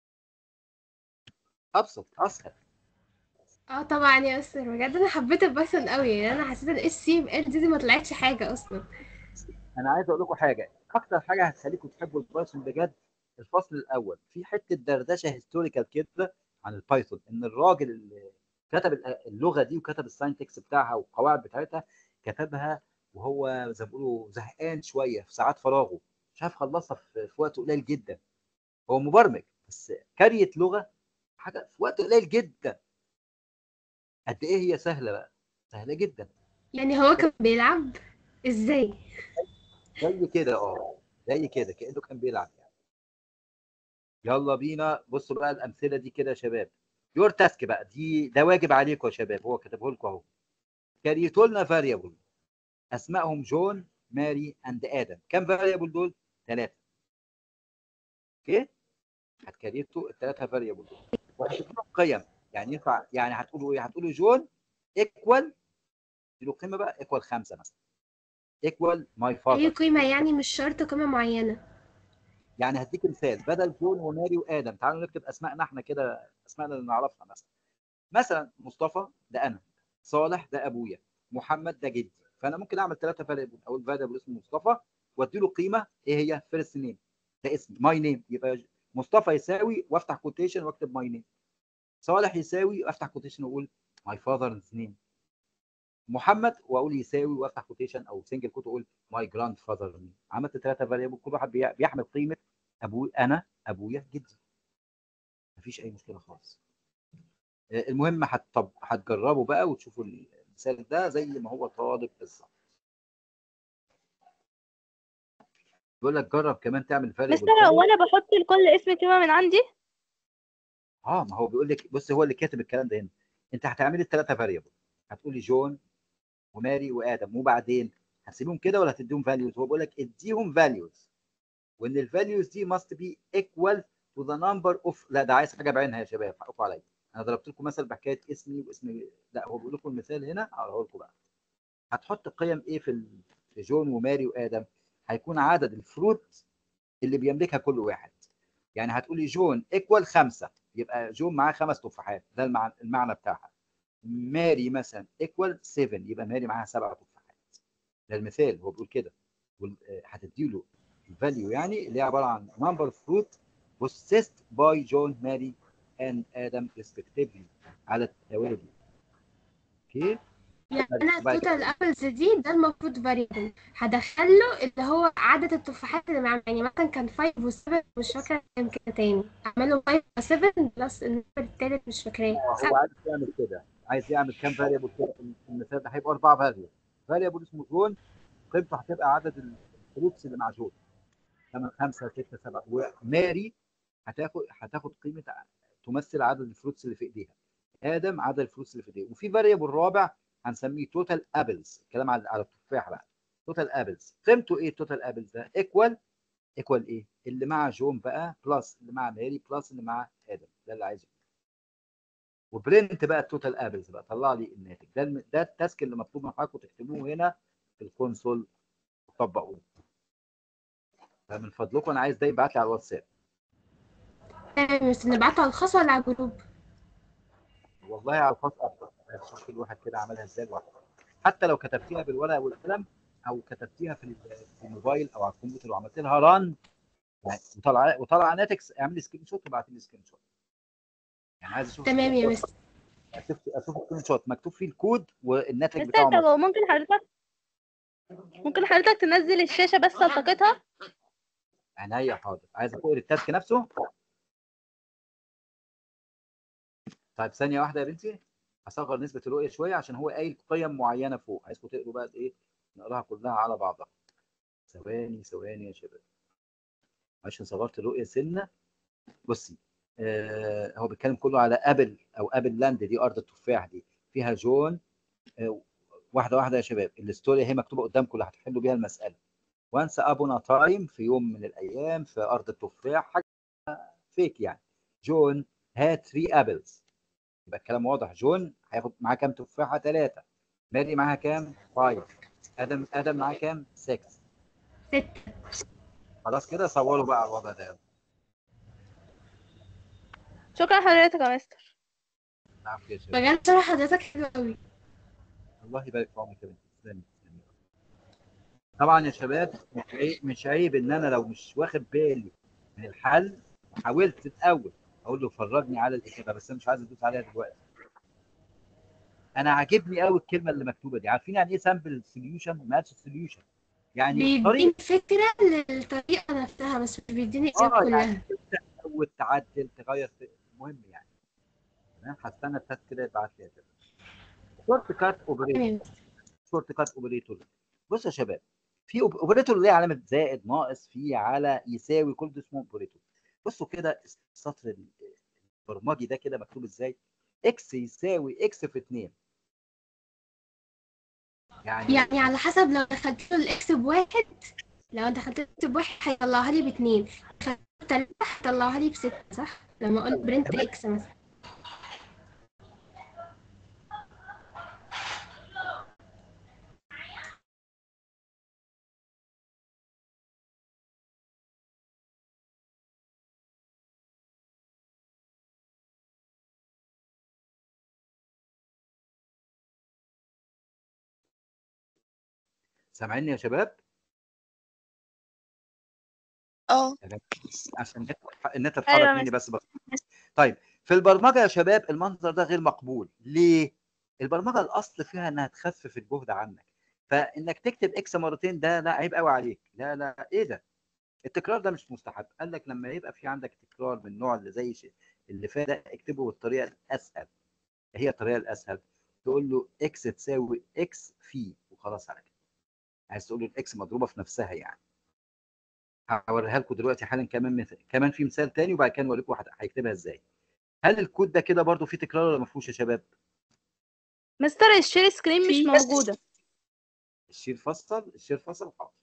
ابسط اسهل اه طبعا يا مستر بجد انا حبيت البايثون قوي يعني انا حسيت ان ال C ال دي, دي ما طلعتش حاجه اصلا انا عايز اقول لكم حاجه اكتر حاجه هتخليكم تحبوا البايثون بجد الفصل الاول في حته دردشه هيستوريكال كده عن البايثون ان الراجل اللي كتب اللغه دي وكتب الساينتكس بتاعها والقواعد بتاعتها كتبها وهو زي ما بيقولوا زهقان شويه في ساعات فراغه مش عارف خلصها في في وقت قليل جدا هو مبرمج بس كريه لغه حاجه في وقت قليل جدا قد ايه هي سهله بقى سهله جدا يعني هو كان بيلعب ازاي زي كده اه زي كده كانه كان بيلعب يعني يلا بينا بصوا بقى الامثله دي كده يا شباب يور تاسك بقى دي ده واجب عليكم يا شباب هو كتبه لكم اهو كريتوا لنا فاريبل اسمائهم جون ماري اند ادم كم فاريبل دول؟ ثلاثه اوكي هتكريتوا الثلاثه فاريبل دول وهتدوا قيم يعني ينفع يعني هتقولوا ايه؟ هتقولوا جون ايكوال له قيمه بقى ايكوال خمسه مثلا ايكوال ماي اي فاذر قيمه يعني مش شرط قيمه معينه يعني هديك مثال بدل جون وماري وادم تعالوا نكتب اسمائنا احنا كده اسمائنا اللي نعرفها مثلا مثلا مصطفى ده انا صالح ده ابويا محمد ده جدي فانا ممكن اعمل ثلاثه فاريبل اقول فاريبل اسمه مصطفى وادي له قيمه ايه هي فيرست نيم ده اسمي ماي نيم يبقى مصطفى يساوي وافتح كوتيشن واكتب ماي نيم صالح يساوي وافتح كوتيشن واقول ماي فاذرز نيم محمد واقول يساوي وافتح كوتيشن او سنجل كوت واقول ماي جراند فاذر نيم عملت ثلاثه فاريبل كل واحد بي- بيحمل قيمه ابوي انا ابويا جدي مفيش اي مشكله خالص آه، المهم هت- طب هتجربوا بقى وتشوفوا المثال ده زي ما هو طالب بالظبط بيقول لك جرب كمان تعمل فاريبل مستر هو انا بحط لكل اسم كلمة من عندي اه ما هو بيقول لك بص هو اللي كاتب الكلام ده هنا انت هتعملي الثلاثه فاريبل هتقولي جون وماري وادم وبعدين هتسيبهم كده ولا هتديهم فاليوز هو بيقول لك اديهم فاليوز وان الفاليوز دي must be equal to the number of لا ده عايز حاجه بعينها يا شباب حقكم عليا انا ضربت لكم مثل بحكايه اسمي واسم لا هو بيقول لكم المثال هنا هقوله لكم بقى هتحط قيم ايه في ال- في جون وماري وادم هيكون عدد الفروت اللي بيملكها كل واحد يعني هتقولي جون ايكوال خمسه يبقى جون معاه خمس تفاحات ده المعنى, المعنى بتاعها ماري مثلا ايكوال 7 يبقى ماري معاها سبع تفاحات ده المثال هو بيقول كده وال- آه، هتديله الفاليو يعني اللي هي عباره عن number of fruit possessed by John, Mary and Adam respectively على التوالي اوكي يعني بعد- انا بعد- التوتال ابلز دي ده المفروض فاريبل هدخله اللي هو عدد التفاحات اللي معاه يعني مثلا كان 5 و7 مش فاكره كام كده تاني اعمله 5 و7 بلس النمبر التالت مش فاكراه هو عايز يعمل كده عايز يعمل كام فاريبل كده في المثال ده هيبقى اربع فاريبل فاريبل اسمه جون قيمته هتبقى عدد الفروتس اللي مع جون ثمان خمسه سته سبعه وماري هتاخد هتاخد قيمه تمثل عدد الفروتس اللي في ايديها ادم عدد الفروتس اللي في ايديه وفي فاريبل رابع هنسميه توتال ابلز الكلام على على التفاح بقى توتال ابلز قيمته ايه توتال ابلز ده ايكوال ايكوال ايه اللي مع جون بقى بلس اللي مع ماري بلس اللي مع ادم ده اللي عايزه وبرنت بقى التوتال ابلز بقى طلع لي الناتج ده الم- ده التاسك اللي مطلوب من حضراتكم تكتبوه هنا في الكونسول وتطبقوه فمن فضلكم انا عايز ده يبعت لي على الواتساب تمام بس نبعته على الخاص ولا على الجروب والله على الخاص افضل اشوف كل واحد كده عملها ازاي لوحده حتى لو كتبتيها بالورقه والقلم او كتبتيها في ال- في الموبايل او على الكمبيوتر وعملت لها ران وطلع وطلع ناتج اعملي سكرين شوت وابعت لي سكرين شوت يعني عايز اشوف تمام يا السكرين مس شوت. اشوف اشوف السكرين شوت مكتوب فيه الكود والناتج بس بتاعه طب مظبوط. هو ممكن حضرتك ممكن حضرتك تنزل الشاشة بس التقطها عينيا حاضر عايز اقرا التاسك نفسه طيب ثانيه واحده يا بنتي هصغر نسبه الرؤيه شويه عشان هو قايل قيم معينه فوق عايزكم تقروا بقى ايه نقراها كلها على بعضها ثواني ثواني يا شباب عشان صغرت الرؤيه سنه بصي آه هو بيتكلم كله على ابل او ابل لاند دي ارض التفاح دي فيها جون آه واحده واحده يا شباب الستوري هي مكتوبه قدامكم اللي هتحلوا بيها المساله وانس ابونا تايم في يوم من الايام في ارض التفاح حاجه فيك يعني جون هاد 3 ابلز يبقى الكلام واضح جون هياخد معاه كام تفاحه ثلاثه ماري معاها كام 5 ادم ادم معاه كام 6 ستة خلاص كده صوروا بقى على الوضع ده شكرا حضرتك يا مستر عافيه يا شباب بجد شرح حضرتك حلو قوي الله يبارك في عمرك يا بنتي تسلمي تسلمي طبعا يا شباب مش عيب مش عيب ان انا لو مش واخد بالي من الحل وحاولت الاول اقول له فرجني على الاجابه بس انا مش عايز ادوس عليها دلوقتي انا عاجبني قوي الكلمه اللي مكتوبه دي عارفين يعني ايه سامبل سوليوشن ماتش سوليوشن يعني بيديني طريقه فكرة للطريقة نفسها بس مش بيديني الإجابة اه كلها يعني تزود تعدل تغير في- مهم يعني تمام هستنى التاسك كده يبعت لي يا شباب شورت كات اوبريتور تمام شورت كات اوبريتور بصوا يا شباب في اوبريتور ليه علامه زائد ناقص في على يساوي كل ده اسمه اوبريتور بصوا كده السطر البرمجي ده كده مكتوب ازاي اكس يساوي اكس في 2 يعني يعني على حسب لو دخلت له الإكس بواحد لو أنت دخلت له بواحد هيطلعها لي باتنين دخلت له بتلاتة هيطلعها لي بستة صح؟ لما أقول برنت إكس مثلا سامعيني يا شباب اه عشان النت- النت أيوة اتحرك يا مني بس بس طيب في البرمجه يا شباب المنظر ده غير مقبول ليه البرمجه الاصل فيها انها تخفف الجهد عنك فانك تكتب اكس مرتين ده لا عيب قوي عليك لا لا ايه ده التكرار ده مش مستحب قال لك لما يبقى في عندك تكرار من النوع اللي زي ش- اللي فات ده اكتبه بالطريقه الاسهل هي الطريقه الاسهل تقول له اكس تساوي اكس في وخلاص على كده عايز تقول له الاكس مضروبه في نفسها يعني هوريها لكم دلوقتي حالا كمان مثال كمان في مثال تاني وبعد كده نوريكم هت- هيكتبها ازاي هل الكود ده كده برضو فيه تكرار ولا ما فيهوش يا شباب مستر الشير سكرين مش في. موجودة الشير فصل الشير فصل حاضر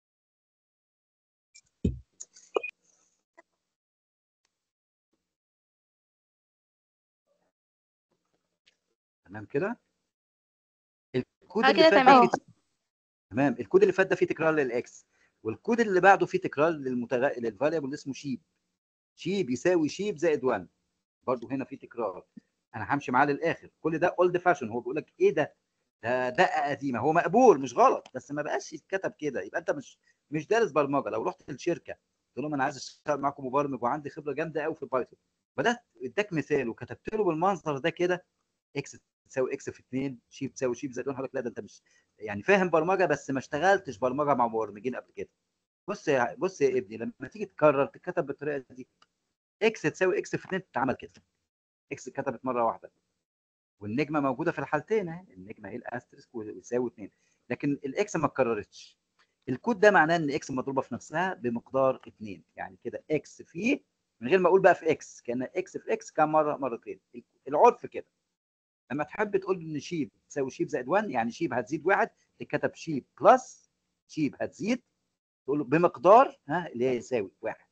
تمام كده الكود آه اللي كده فات ده تمام. فيه تمام الكود اللي فات ده فيه تكرار للاكس والكود اللي بعده فيه تكرار للمتغ... للفاريبل اللي اسمه شيب شيب يساوي شيب زائد 1 برضه هنا في تكرار انا همشي معاه للاخر كل ده اولد فاشن هو بيقول لك ايه ده ده دقه قديمه هو مقبول مش غلط بس ما بقاش يتكتب كده يبقى انت مش مش دارس برمجه لو رحت الشركه قلت لهم انا عايز اشتغل معاكم مبرمج وعندي خبره جامده قوي في البايثون بدات اداك مثال وكتبت له بالمنظر ده كده اكس تساوي اكس في 2 شيب تساوي شيب زائد 1 هقول لك لا ده انت مش يعني فاهم برمجه بس ما اشتغلتش برمجه مع مبرمجين قبل كده بص يا بص يا ابني لما تيجي تكرر تتكتب بالطريقه دي اكس تساوي اكس في 2 تتعمل كده اكس اتكتبت مره واحده والنجمه موجوده في الحالتين اهي النجمه هي الاسترسك ويساوي 2 لكن الاكس ما اتكررتش الكود ده معناه ان اكس مضروبه في نفسها بمقدار 2 يعني كده اكس في من غير ما اقول بقى في اكس كان اكس في اكس كام مره مرتين العرف كده لما تحب تقول ان شيب تساوي شيب زائد 1 يعني شيب هتزيد واحد تتكتب شيب بلس شيب هتزيد تقول له بمقدار ها اللي هي يساوي واحد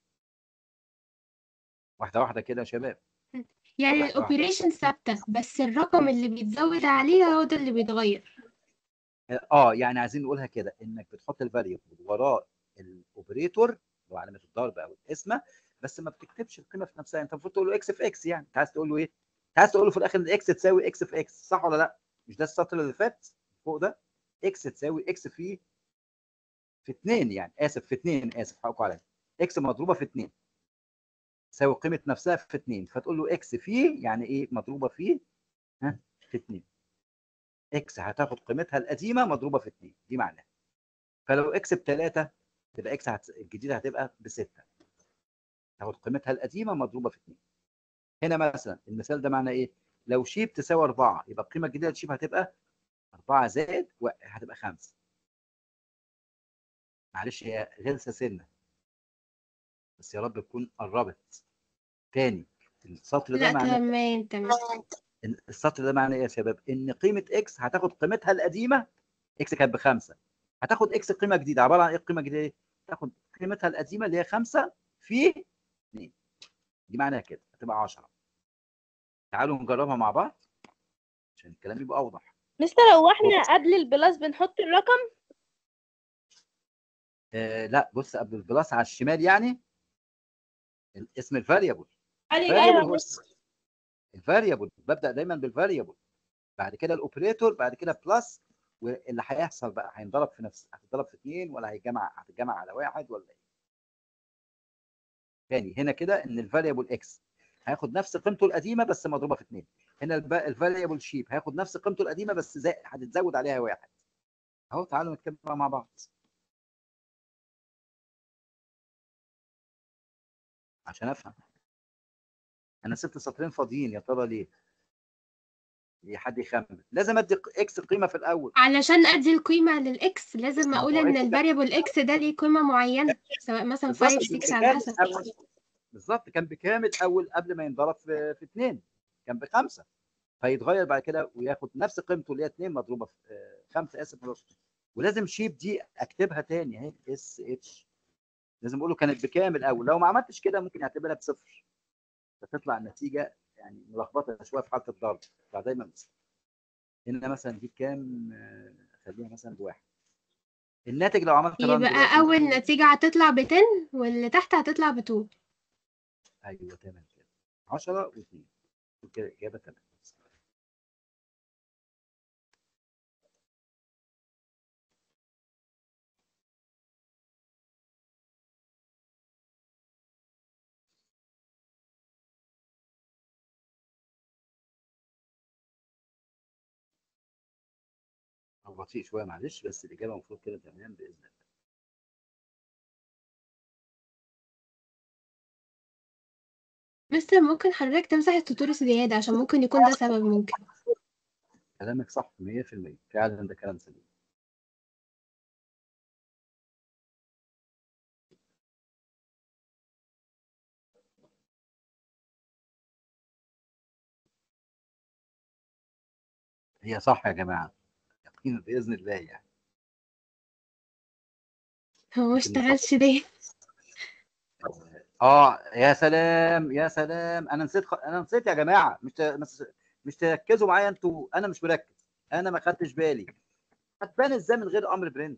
واحده واحده كده يا شباب يعني واحدة واحدة. الاوبريشن ثابتة بس الرقم اللي بيتزود عليه هو ده اللي بيتغير اه يعني عايزين نقولها كده انك بتحط الفاريبل وراه الاوبريتور اللي هو علامه الضرب او القسمه بس ما بتكتبش القيمه في نفسها انت المفروض تقول له اكس في اكس يعني انت عايز تقول له ايه؟ انت عايز تقول له في الاخر ان اكس تساوي اكس في اكس صح ولا لا؟ مش ده السطر اللي فات فوق ده اكس تساوي اكس في في 2 يعني اسف في 2 اسف حقكم عليا اكس مضروبه في 2 تساوي قيمه نفسها في 2 فتقول له اكس في يعني ايه مضروبه في ها في 2 اكس هتاخد قيمتها القديمه مضروبه في 2 دي معناها فلو اكس ب 3 تبقى اكس هت... الجديده هتبقى ب 6 تاخد قيمتها القديمه مضروبه في 2 هنا مثلا المثال ده معناه ايه؟ لو شيب تساوي 4 يبقى القيمه الجديده لشيب هتبقى 4 زائد و... هتبقى 5 معلش هي غلسه سنه بس يا رب تكون قربت تاني السطر ده لا معناه تمام تمام إن السطر ده معناه ايه يا شباب؟ ان قيمه اكس هتاخد قيمتها القديمه اكس كانت بخمسه هتاخد اكس قيمه جديده عباره عن ايه القيمه الجديده؟ تاخد قيمتها القديمه اللي هي خمسه في 2 دي معناها كده هتبقى 10 تعالوا نجربها مع بعض عشان الكلام يبقى اوضح مستر هو احنا قبل البلس بنحط الرقم آه لا بص قبل البلاس على الشمال يعني اسم الفاريبل ايوه ايوه ايوه الفاريبل ببدا دايما بالفاريبل بعد كده الاوبريتور بعد كده بلس واللي هيحصل بقى هينضرب في نفس هتضرب في اثنين ولا هيجمع هتتجمع على واحد ولا ايه تاني هنا كده ان الفاريبل اكس هياخد نفس قيمته القديمه بس مضروبه في اثنين هنا الفاريبل شيب هياخد نفس قيمته القديمه بس زي هتتزود عليها واحد اهو تعالوا نتكلم مع بعض عشان افهم انا سبت سطرين فاضيين يا ترى ليه؟ ليه حد يخمن لازم ادي اكس قيمه في الاول علشان ادي القيمة للاكس لازم ما هو اقول ان إكس ده- الفاريبل اكس ده ليه قيمة معينة سواء مثلا بالظبط 5 كان 6 على بكام حسب الأول؟ بالظبط كان بكام الاول قبل ما ينضرب في, في اثنين كان بخمسه فيتغير بعد كده وياخد نفس قيمته اللي هي 2 مضروبه في آه، خمسه اسف مضروبة في ولازم شيب دي اكتبها تاني اهي اس اتش لازم اقول له كانت بكام الاول لو ما عملتش كده ممكن يعتبرها بصفر فتطلع النتيجه يعني ملخبطه شويه في حاله الضرب تطلع دايما بصفر هنا مثلا دي بكام آه، خليها مثلا بواحد الناتج لو عملت run يبقى دلوقتي اول نتيجة هتطلع ب 10 واللي تحت هتطلع ب 2 ايوه تمام كده 10 و2 كده اجابه تمام أو بطيء شويه معلش بس الاجابه المفروض كده تمام باذن الله مستر ممكن حضرتك تمسح السطور زيادة عشان ممكن يكون ده سبب ممكن كلامك صح 100% فعلا ده كلام سليم هي صح يا جماعه يقينا باذن الله يعني هو ما اشتغلش ليه اه يا سلام يا سلام انا نسيت خ... انا نسيت يا جماعه مش ت... مش, مش تركزوا معايا انتوا انا مش مركز انا ما خدتش بالي هتبان ازاي من غير امر برنت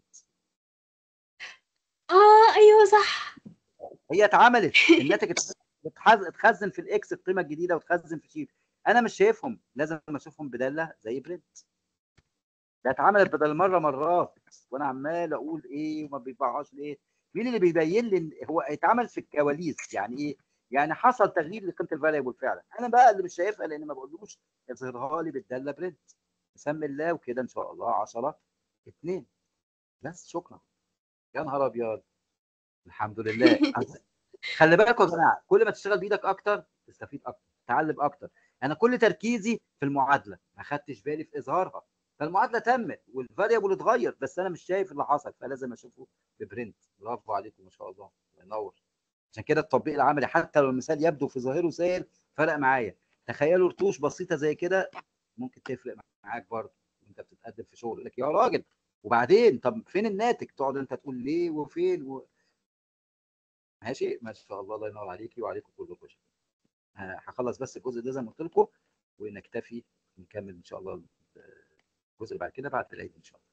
اه ايوه صح هي اتعملت الناتج اتخ- اتحز- اتخزن في الاكس القيمه الجديده واتخزن في شيت انا مش شايفهم لازم اشوفهم بداله زي برنت ده اتعملت بدل مره مرات وانا عمال اقول ايه وما بيطبعهاش ليه مين اللي بيبين لي إن هو اتعمل في الكواليس يعني ايه يعني حصل تغيير لقيمه الفاريبل فعلا انا بقى اللي مش شايفها لان ما بقولوش اظهرها لي بالداله برنت بسمي الله وكده ان شاء الله 10 2 بس شكرا يا نهار ابيض الحمد لله خلي بالكم يا جماعه كل ما تشتغل بايدك اكتر تستفيد اكتر تتعلم اكتر انا كل تركيزي في المعادله ما خدتش بالي في اظهارها فالمعادله تمت والفاريبل اتغير بس انا مش شايف اللي حصل فلازم اشوفه ببرنت برافو عليكم ما شاء الله الله ينور عشان كده التطبيق العملي حتى لو المثال يبدو في ظاهره سهل فرق معايا تخيلوا رتوش بسيطه زي كده ممكن تفرق معاك برضه وانت بتتقدم في شغل يقول لك يا راجل وبعدين طب فين الناتج تقعد انت تقول ليه وفين و... ماشي ما شاء الله الله ينور عليكي وعليكم كلكم ه- هخلص بس الجزء ده زي ما قلت لكم ونكتفي نكمل ان شاء الله الجزء اللي بعد كده بعد العيد ان شاء الله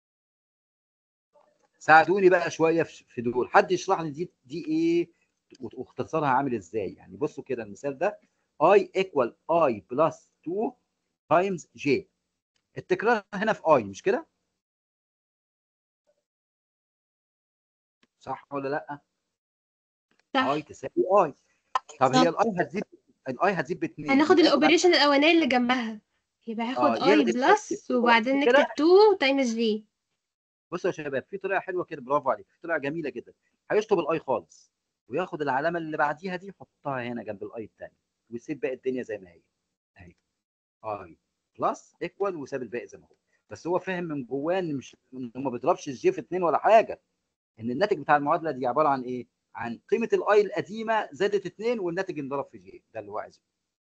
ساعدوني بقى شويه في في دول حد يشرح لي دي دي ايه واختصارها عامل ازاي يعني بصوا كده المثال ده i equal i plus 2 times j التكرار هنا في i مش كده صح ولا لا صح i تساوي i طب صح. هي الاي هتزيد الاي هتزيد باثنين هناخد الاوبريشن الاولانيه اللي جنبها يبقى هاخد آه، اي يلغي بلس الترتيب. وبعدين كده؟ نكتب 2 تايمز جي بصوا يا شباب في طريقه حلوه كده برافو عليك في طريقه جميله جدا هيشطب الاي خالص وياخد العلامه اللي بعديها دي يحطها هنا جنب الاي الثاني ويسيب باقي الدنيا زي ما هي اهي اي بلس ايكوال وساب الباقي زي ما هو بس هو فاهم من جواه ان مش انه ما بيضربش الجي في اثنين ولا حاجه ان الناتج بتاع المعادله دي عباره عن ايه؟ عن قيمه الاي القديمه زادت اثنين والناتج انضرب في جي ده اللي هو عايزه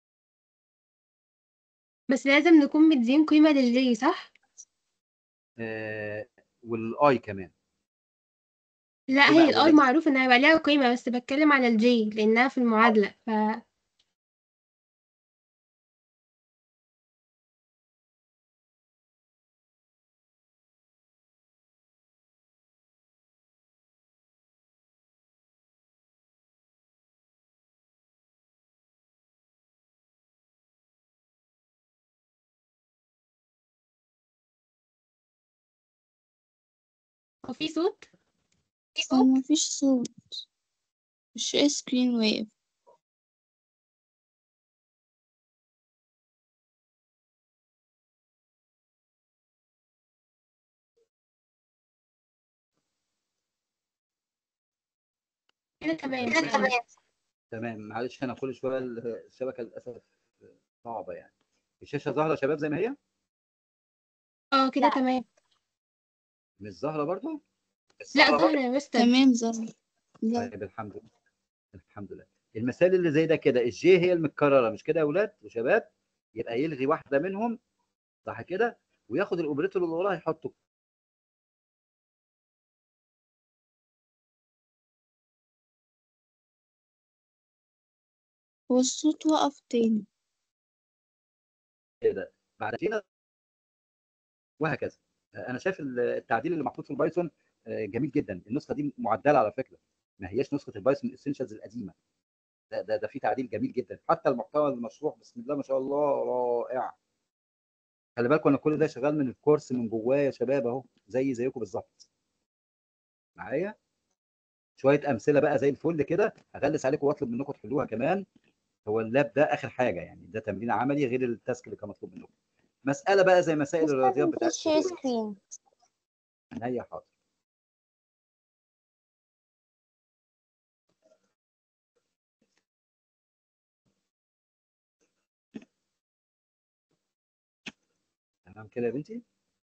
بس لازم نكون مدين قيمه للجي صح آه والاي كمان لا قيمة هي الاي أولية. معروف انها هيبقى ليها قيمه بس بتكلم على الجي لانها في المعادله ف هو في صوت هو مفيش صوت مش سكرين ويف كده تمام كده تمام. تمام معلش انا كل شويه الشبكه للاسف صعبه يعني الشاشه ظاهره يا شباب زي ما هي اه كده تمام مش ظاهره برضو لا ظهر يا مستر تمام ظهر ظهر. طيب الحمد لله الحمد لله المثال اللي زي ده كده الجي هي المتكرره مش كده يا اولاد وشباب يبقى يلغي واحده منهم صح كده وياخد الاوبريتور اللي وراها يحطه والصوت وقف تاني كده بعد كده وهكذا انا شايف التعديل اللي محطوط في البايثون آه، جميل جدا النسخه دي معدله على فكره ما هياش نسخه البايثون اسينشالز القديمه ده ده, ده في تعديل جميل جدا حتى المحتوى المشروح بسم الله ما شاء الله رائع خلي بالكم انا كل ده شغال من الكورس من جواه يا شباب اهو زي زيكم بالظبط معايا شويه امثله بقى زي الفل كده هغلس عليكم واطلب منكم تحلوها كمان هو اللاب ده اخر حاجه يعني ده تمرين عملي غير التاسك اللي كان مطلوب منكم مساله بقى زي مسائل الرياضيات بتاعت شير سكرين هيا حاضر تمام كده يا بنتي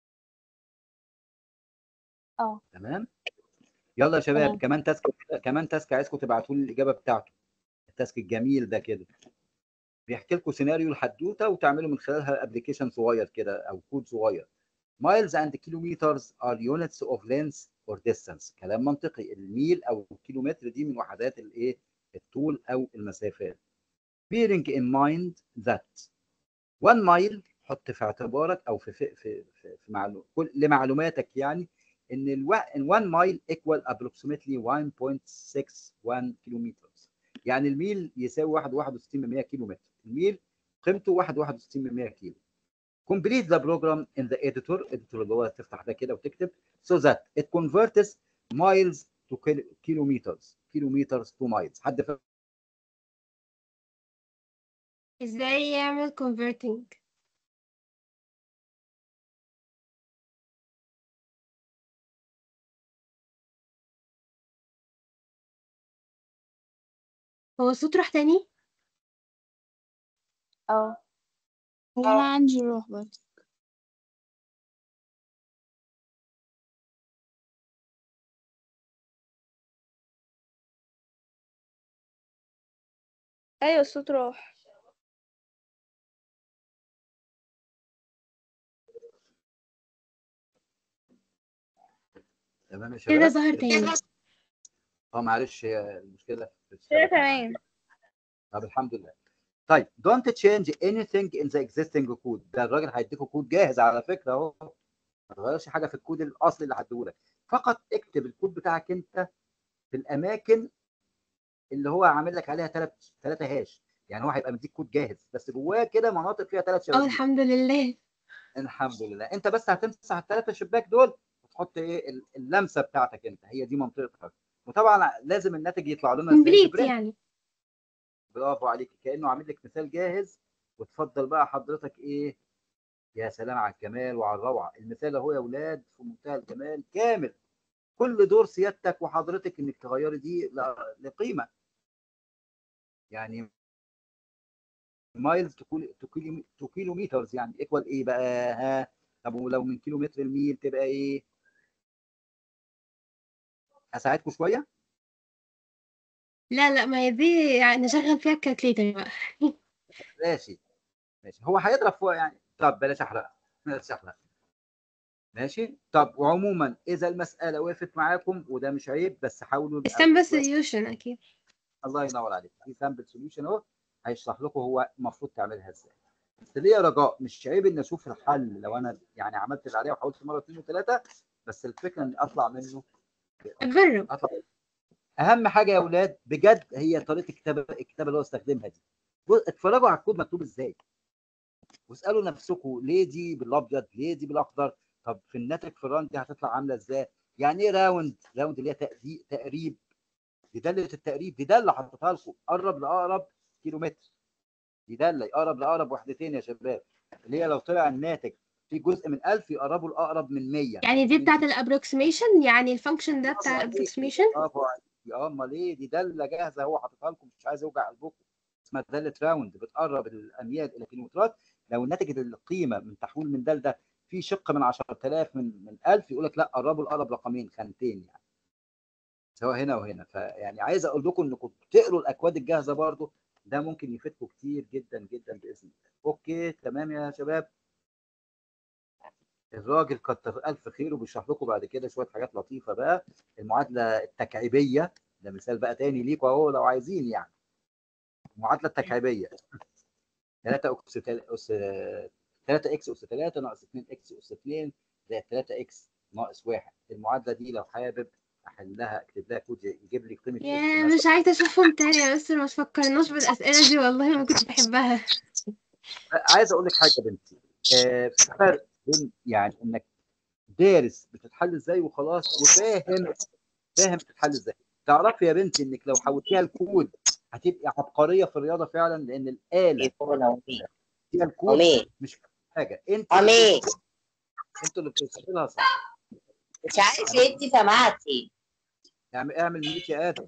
اه. تمام يلا يا شباب تمام. كمان تاسك كمان تاسك عايزكم تبعتوا لي الاجابه بتاعته التاسك الجميل ده كده بيحكي لكم سيناريو الحدوته وتعملوا من خلالها ابلكيشن صغير كده او كود صغير miles and kilometers are units of length or distance كلام منطقي الميل او الكيلومتر دي من وحدات الايه الطول او المسافات bearing in mind that one mile حط في اعتبارك او في في في, في, في معلوم كل لمعلوماتك يعني ان ال in one mile equal approximately 1.61 kilometers يعني الميل يساوي 1.61 كيلو متر الميل قيمته 1.61 كيلو complete the program in the editor editor اللي هو تفتح ده كده وتكتب so that it converts miles to kil- kilometers kilometers to miles حد فاهم ازاي يعمل converting هو الصوت راح تاني اه وانا عندي روح برضه ايوه الصوت راح تمام يا كده شباب ظهر تاني اه معلش هي المشكله في كده الشبكة. تمام طب الحمد لله طيب don't change anything in the existing code ده الراجل هيديكوا كود جاهز على فكره اهو ما تغيرش حاجه في الكود الاصلي اللي هديهولك فقط اكتب الكود بتاعك انت في الاماكن اللي هو عامل لك عليها ثلاث ثلاثه هاش يعني هو هيبقى مديك كود جاهز بس جواه كده مناطق فيها ثلاث اه شبابيك الحمد لله الحمد لله انت بس هتمسح الثلاثه شباك دول وتحط ايه ال- اللمسه بتاعتك انت هي دي منطقتك وطبعا لازم الناتج يطلع لنا ازاي كومبليت برنت. يعني برافو عليك كانه عامل لك مثال جاهز وتفضل بقى حضرتك ايه يا سلام على الجمال وعلى الروعه المثال اهو يا اولاد في منتهى الجمال كامل كل دور سيادتك وحضرتك انك تغيري دي ل- لقيمه يعني مايلز تو كيلو مترز يعني ايكوال ايه بقى ها طب ولو من كيلو متر الميل تبقى ايه اساعدكم شويه لا لا ما هي دي يعني نشغل فيها الكالكليتر بقى ماشي ماشي هو هيضرب فوق يعني طب بلاش احرق بلاش احرق ماشي طب وعموما اذا المساله وقفت معاكم وده مش عيب بس حاولوا يبقى- السامبل سوليوشن اكيد الله ينور عليك في سامبل سوليوشن اهو هيشرح لكم هو المفروض تعملها ازاي بس ليه يا رجاء مش عيب ان اشوف الحل لو انا يعني عملت اللي عليه وحاولت مره اثنين وثلاثه بس الفكره اني اطلع منه جرب اطلع اهم حاجه يا اولاد بجد هي طريقه الكتابه الكتابه اللي هو استخدمها دي بص- اتفرجوا على الكود مكتوب ازاي واسالوا نفسكم ليه دي بالابيض ليه دي بالاخضر طب في الناتج في الران دي هتطلع عامله ازاي يعني ايه راوند راوند اللي هي تقدي- تقريب دي داله التقريب دي داله حطيتها لكم قرب لاقرب كيلو متر دي داله يقرب لاقرب وحدتين يا شباب اللي هي لو طلع الناتج في جزء من 1000 يقربوا لاقرب من 100 يعني دي بتاعت الابروكسيميشن يعني الفانكشن ده بتاع الابروكسيميشن برافو عليك اه امال ايه دي داله جاهزه هو حاططها لكم مش عايز يوجع قلبكم اسمها داله راوند بتقرب الاميال الى كيلومترات لو نتجت القيمه من تحويل من ده لده في شق من 10000 من من 1000 يقول لك لا قربوا لاقرب رقمين خانتين يعني سواء هنا وهنا فيعني عايز اقول لكم انكم تقروا الاكواد الجاهزه برضو ده ممكن يفيدكم كتير جدا جدا باذن الله اوكي تمام يا شباب الراجل كتر الف خير وبيشرح لكم بعد كده شويه حاجات لطيفه بقى المعادله التكعيبيه ده مثال بقى تاني ليكوا اهو لو عايزين يعني المعادله التكعيبيه 3 اكس اس 3 اكس اس 3 ناقص 2 اكس اس 2 زائد 3 اكس ناقص 1 المعادله دي لو حابب احلها اكتب لها كود يجيب لي قيمه يا X مش عايزه اشوفهم تاني يا مستر ما تفكرناش بالاسئله دي والله ما كنت بحبها عايز اقول لك حاجه يا بنتي آه، في فرق بين يعني انك دارس بتتحل ازاي وخلاص وفاهم فاهم بتتحل ازاي تعرفي يا بنتي انك لو حولتيها الكود هتبقي عبقريه في الرياضه فعلا لان الاله فيها الكود أمي مش حاجه انت أمي انتوا اللي بتوصلها صح مش عارف ليه انت سمعتي يعني اعمل ميوت يا ادم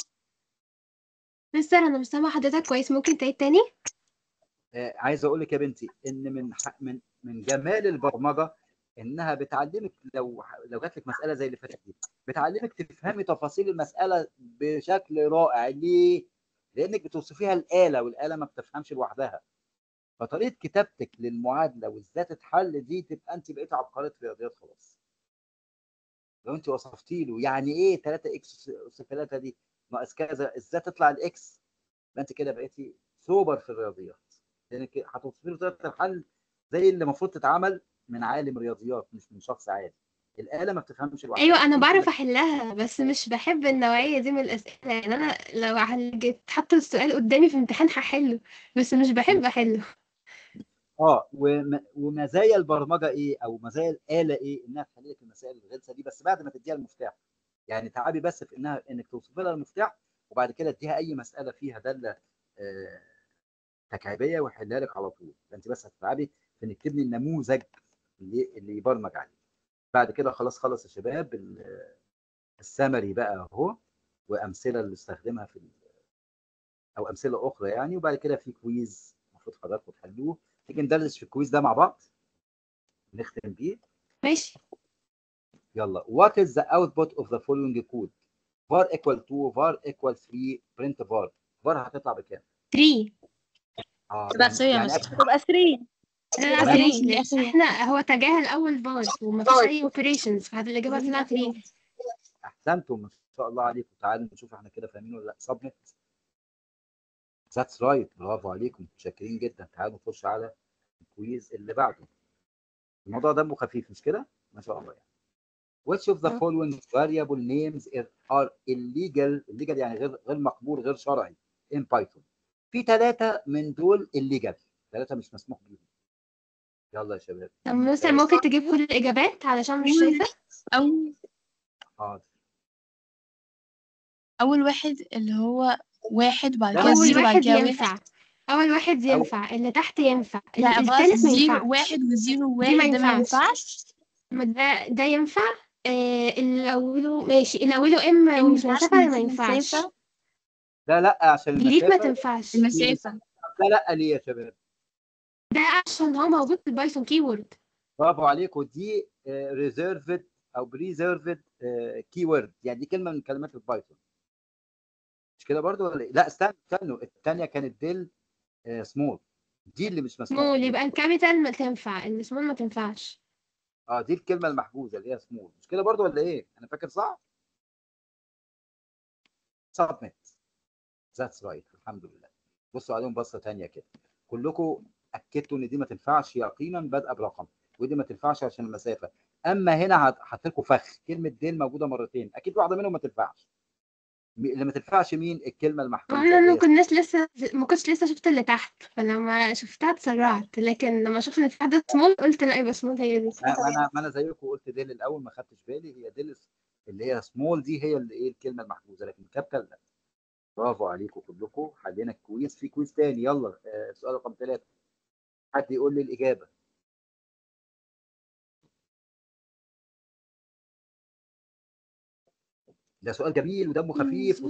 مستر انا مش سامعه حضرتك كويس ممكن تعيد تاني آه، عايز اقول لك يا بنتي ان من ح- من من جمال البرمجه انها بتعلمك لو لو جات لك مساله زي اللي فاتت دي بتعلمك تفهمي تفاصيل المساله بشكل رائع ليه؟ لانك بتوصفيها الاله والاله ما بتفهمش لوحدها فطريقه كتابتك للمعادله وازاي تتحل دي تبقى انت بقيت عبقريه رياضيات خلاص لو انت وصفتي له يعني ايه 3 اكس اس 3 دي ناقص كذا ازاي تطلع الاكس يبقى انت كده بقيتي سوبر في الرياضيات لانك هتوصفي له طريقه الحل زي اللي المفروض تتعمل من عالم رياضيات مش من شخص عادي الاله ما بتفهمش لوحدها ايوه انا بعرف احلها بس مش بحب النوعيه دي من الاسئله يعني انا لو هل- جيت حط السؤال قدامي في امتحان هحله بس مش بحب احله اه وم- ومزايا البرمجه ايه او مزايا الاله ايه انها تحل لك المسائل الغلسه دي بس بعد ما تديها المفتاح يعني تعبي بس في انها انك توصفي لها المفتاح وبعد كده اديها اي مساله فيها داله آه، تكعيبيه ويحلها لك على طول فانت بس هتتعبي في انك تبني النموذج اللي اللي يبرمج عليه بعد كده خلاص خلص يا شباب ال- السمري بقى اهو وامثله اللي استخدمها في ال- او امثله اخرى يعني وبعد كده في كويز المفروض حضراتكم تحلوه تيجي ندرس في الكويز ده مع بعض نختم بيه ماشي يلا what is the output of the following code var equal 2 var equal 3 print var var هتطلع بكام 3 اه تبقى يعني- three يا يعني مستر. تبقى 3 لا تمام. 3 لان احنا هو تجاهل اول بار ومفيش اي اوبريشنز فالاجابه طلعت 3 احسنتم ما شاء الله عليكم تعالوا نشوف احنا كده فاهمين ولا لا سبميت ذاتس رايت برافو عليكم متشكرين جدا تعالوا نخش على الكويز اللي بعده الموضوع دمه خفيف مش كده ما شاء الله يعني which of the following variable names are illegal illegal يعني غير غير مقبول غير شرعي in Python في ثلاثة من دول illegal ثلاثة مش مسموح بيهم يلا يا شباب طب مستر ممكن تجيب كل الاجابات علشان مش شايفه أول حاضر أول واحد اللي هو واحد بعد لا، كده اول زيرو بعد واحد كده واحد ينفع اول واحد ينفع اللي تحت ينفع لا غلط التالت ما زيرو ينفعش واحد وزيرو ما واحد ده ما ينفعش. ينفعش ما ده ده ينفع آه اللي اوله ماشي اللي اوله ام ومش مسافه ما ينفعش لا لا عشان ديليت ما المسافة تنفعش المسافة لا لا ليه يا شباب ده عشان هو موجود في البايثون كيورد برافو عليكم دي ريزيرفد او بريزيرفد كي وورد يعني دي كلمه من كلمات البايثون مش كده برضو ولا إيه؟ لا استنى استنوا الثانيه كانت ديل سمول دي اللي مش مسموح سمول بيها. يبقى الكابيتال ما تنفع السمول ما تنفعش اه دي الكلمه المحجوزه اللي هي سمول مش كده برضو ولا ايه انا فاكر صح سبميت ذاتس رايت الحمد لله بصوا عليهم بصه ثانيه كده كلكم اكدتوا ان دي ما تنفعش يقينا بادئه برقم ودي ما تنفعش عشان المسافه اما هنا هت- حاطط لكم فخ كلمه ديل موجوده مرتين اكيد واحده منهم ما تنفعش م- اللي ما تنفعش مين الكلمه المحجوزه انا اللي ما هي كناش لسه ما كنتش لسه شفت اللي تحت فلما شفتها اتسرعت لكن لما شفت ان في حد سمول قلت لا يبقى سمول هي دي ما ما انا ما انا زيكم قلت ديل الاول ما خدتش بالي هي ديل اللي هي سمول دي هي اللي ايه الكلمه المحجوزه لكن كابيتال لا برافو عليكم كلكم حلينا الكويز في كويز تاني يلا آه، سؤال رقم ثلاثه حد يقول لي الاجابه ده سؤال جميل ودمه خفيف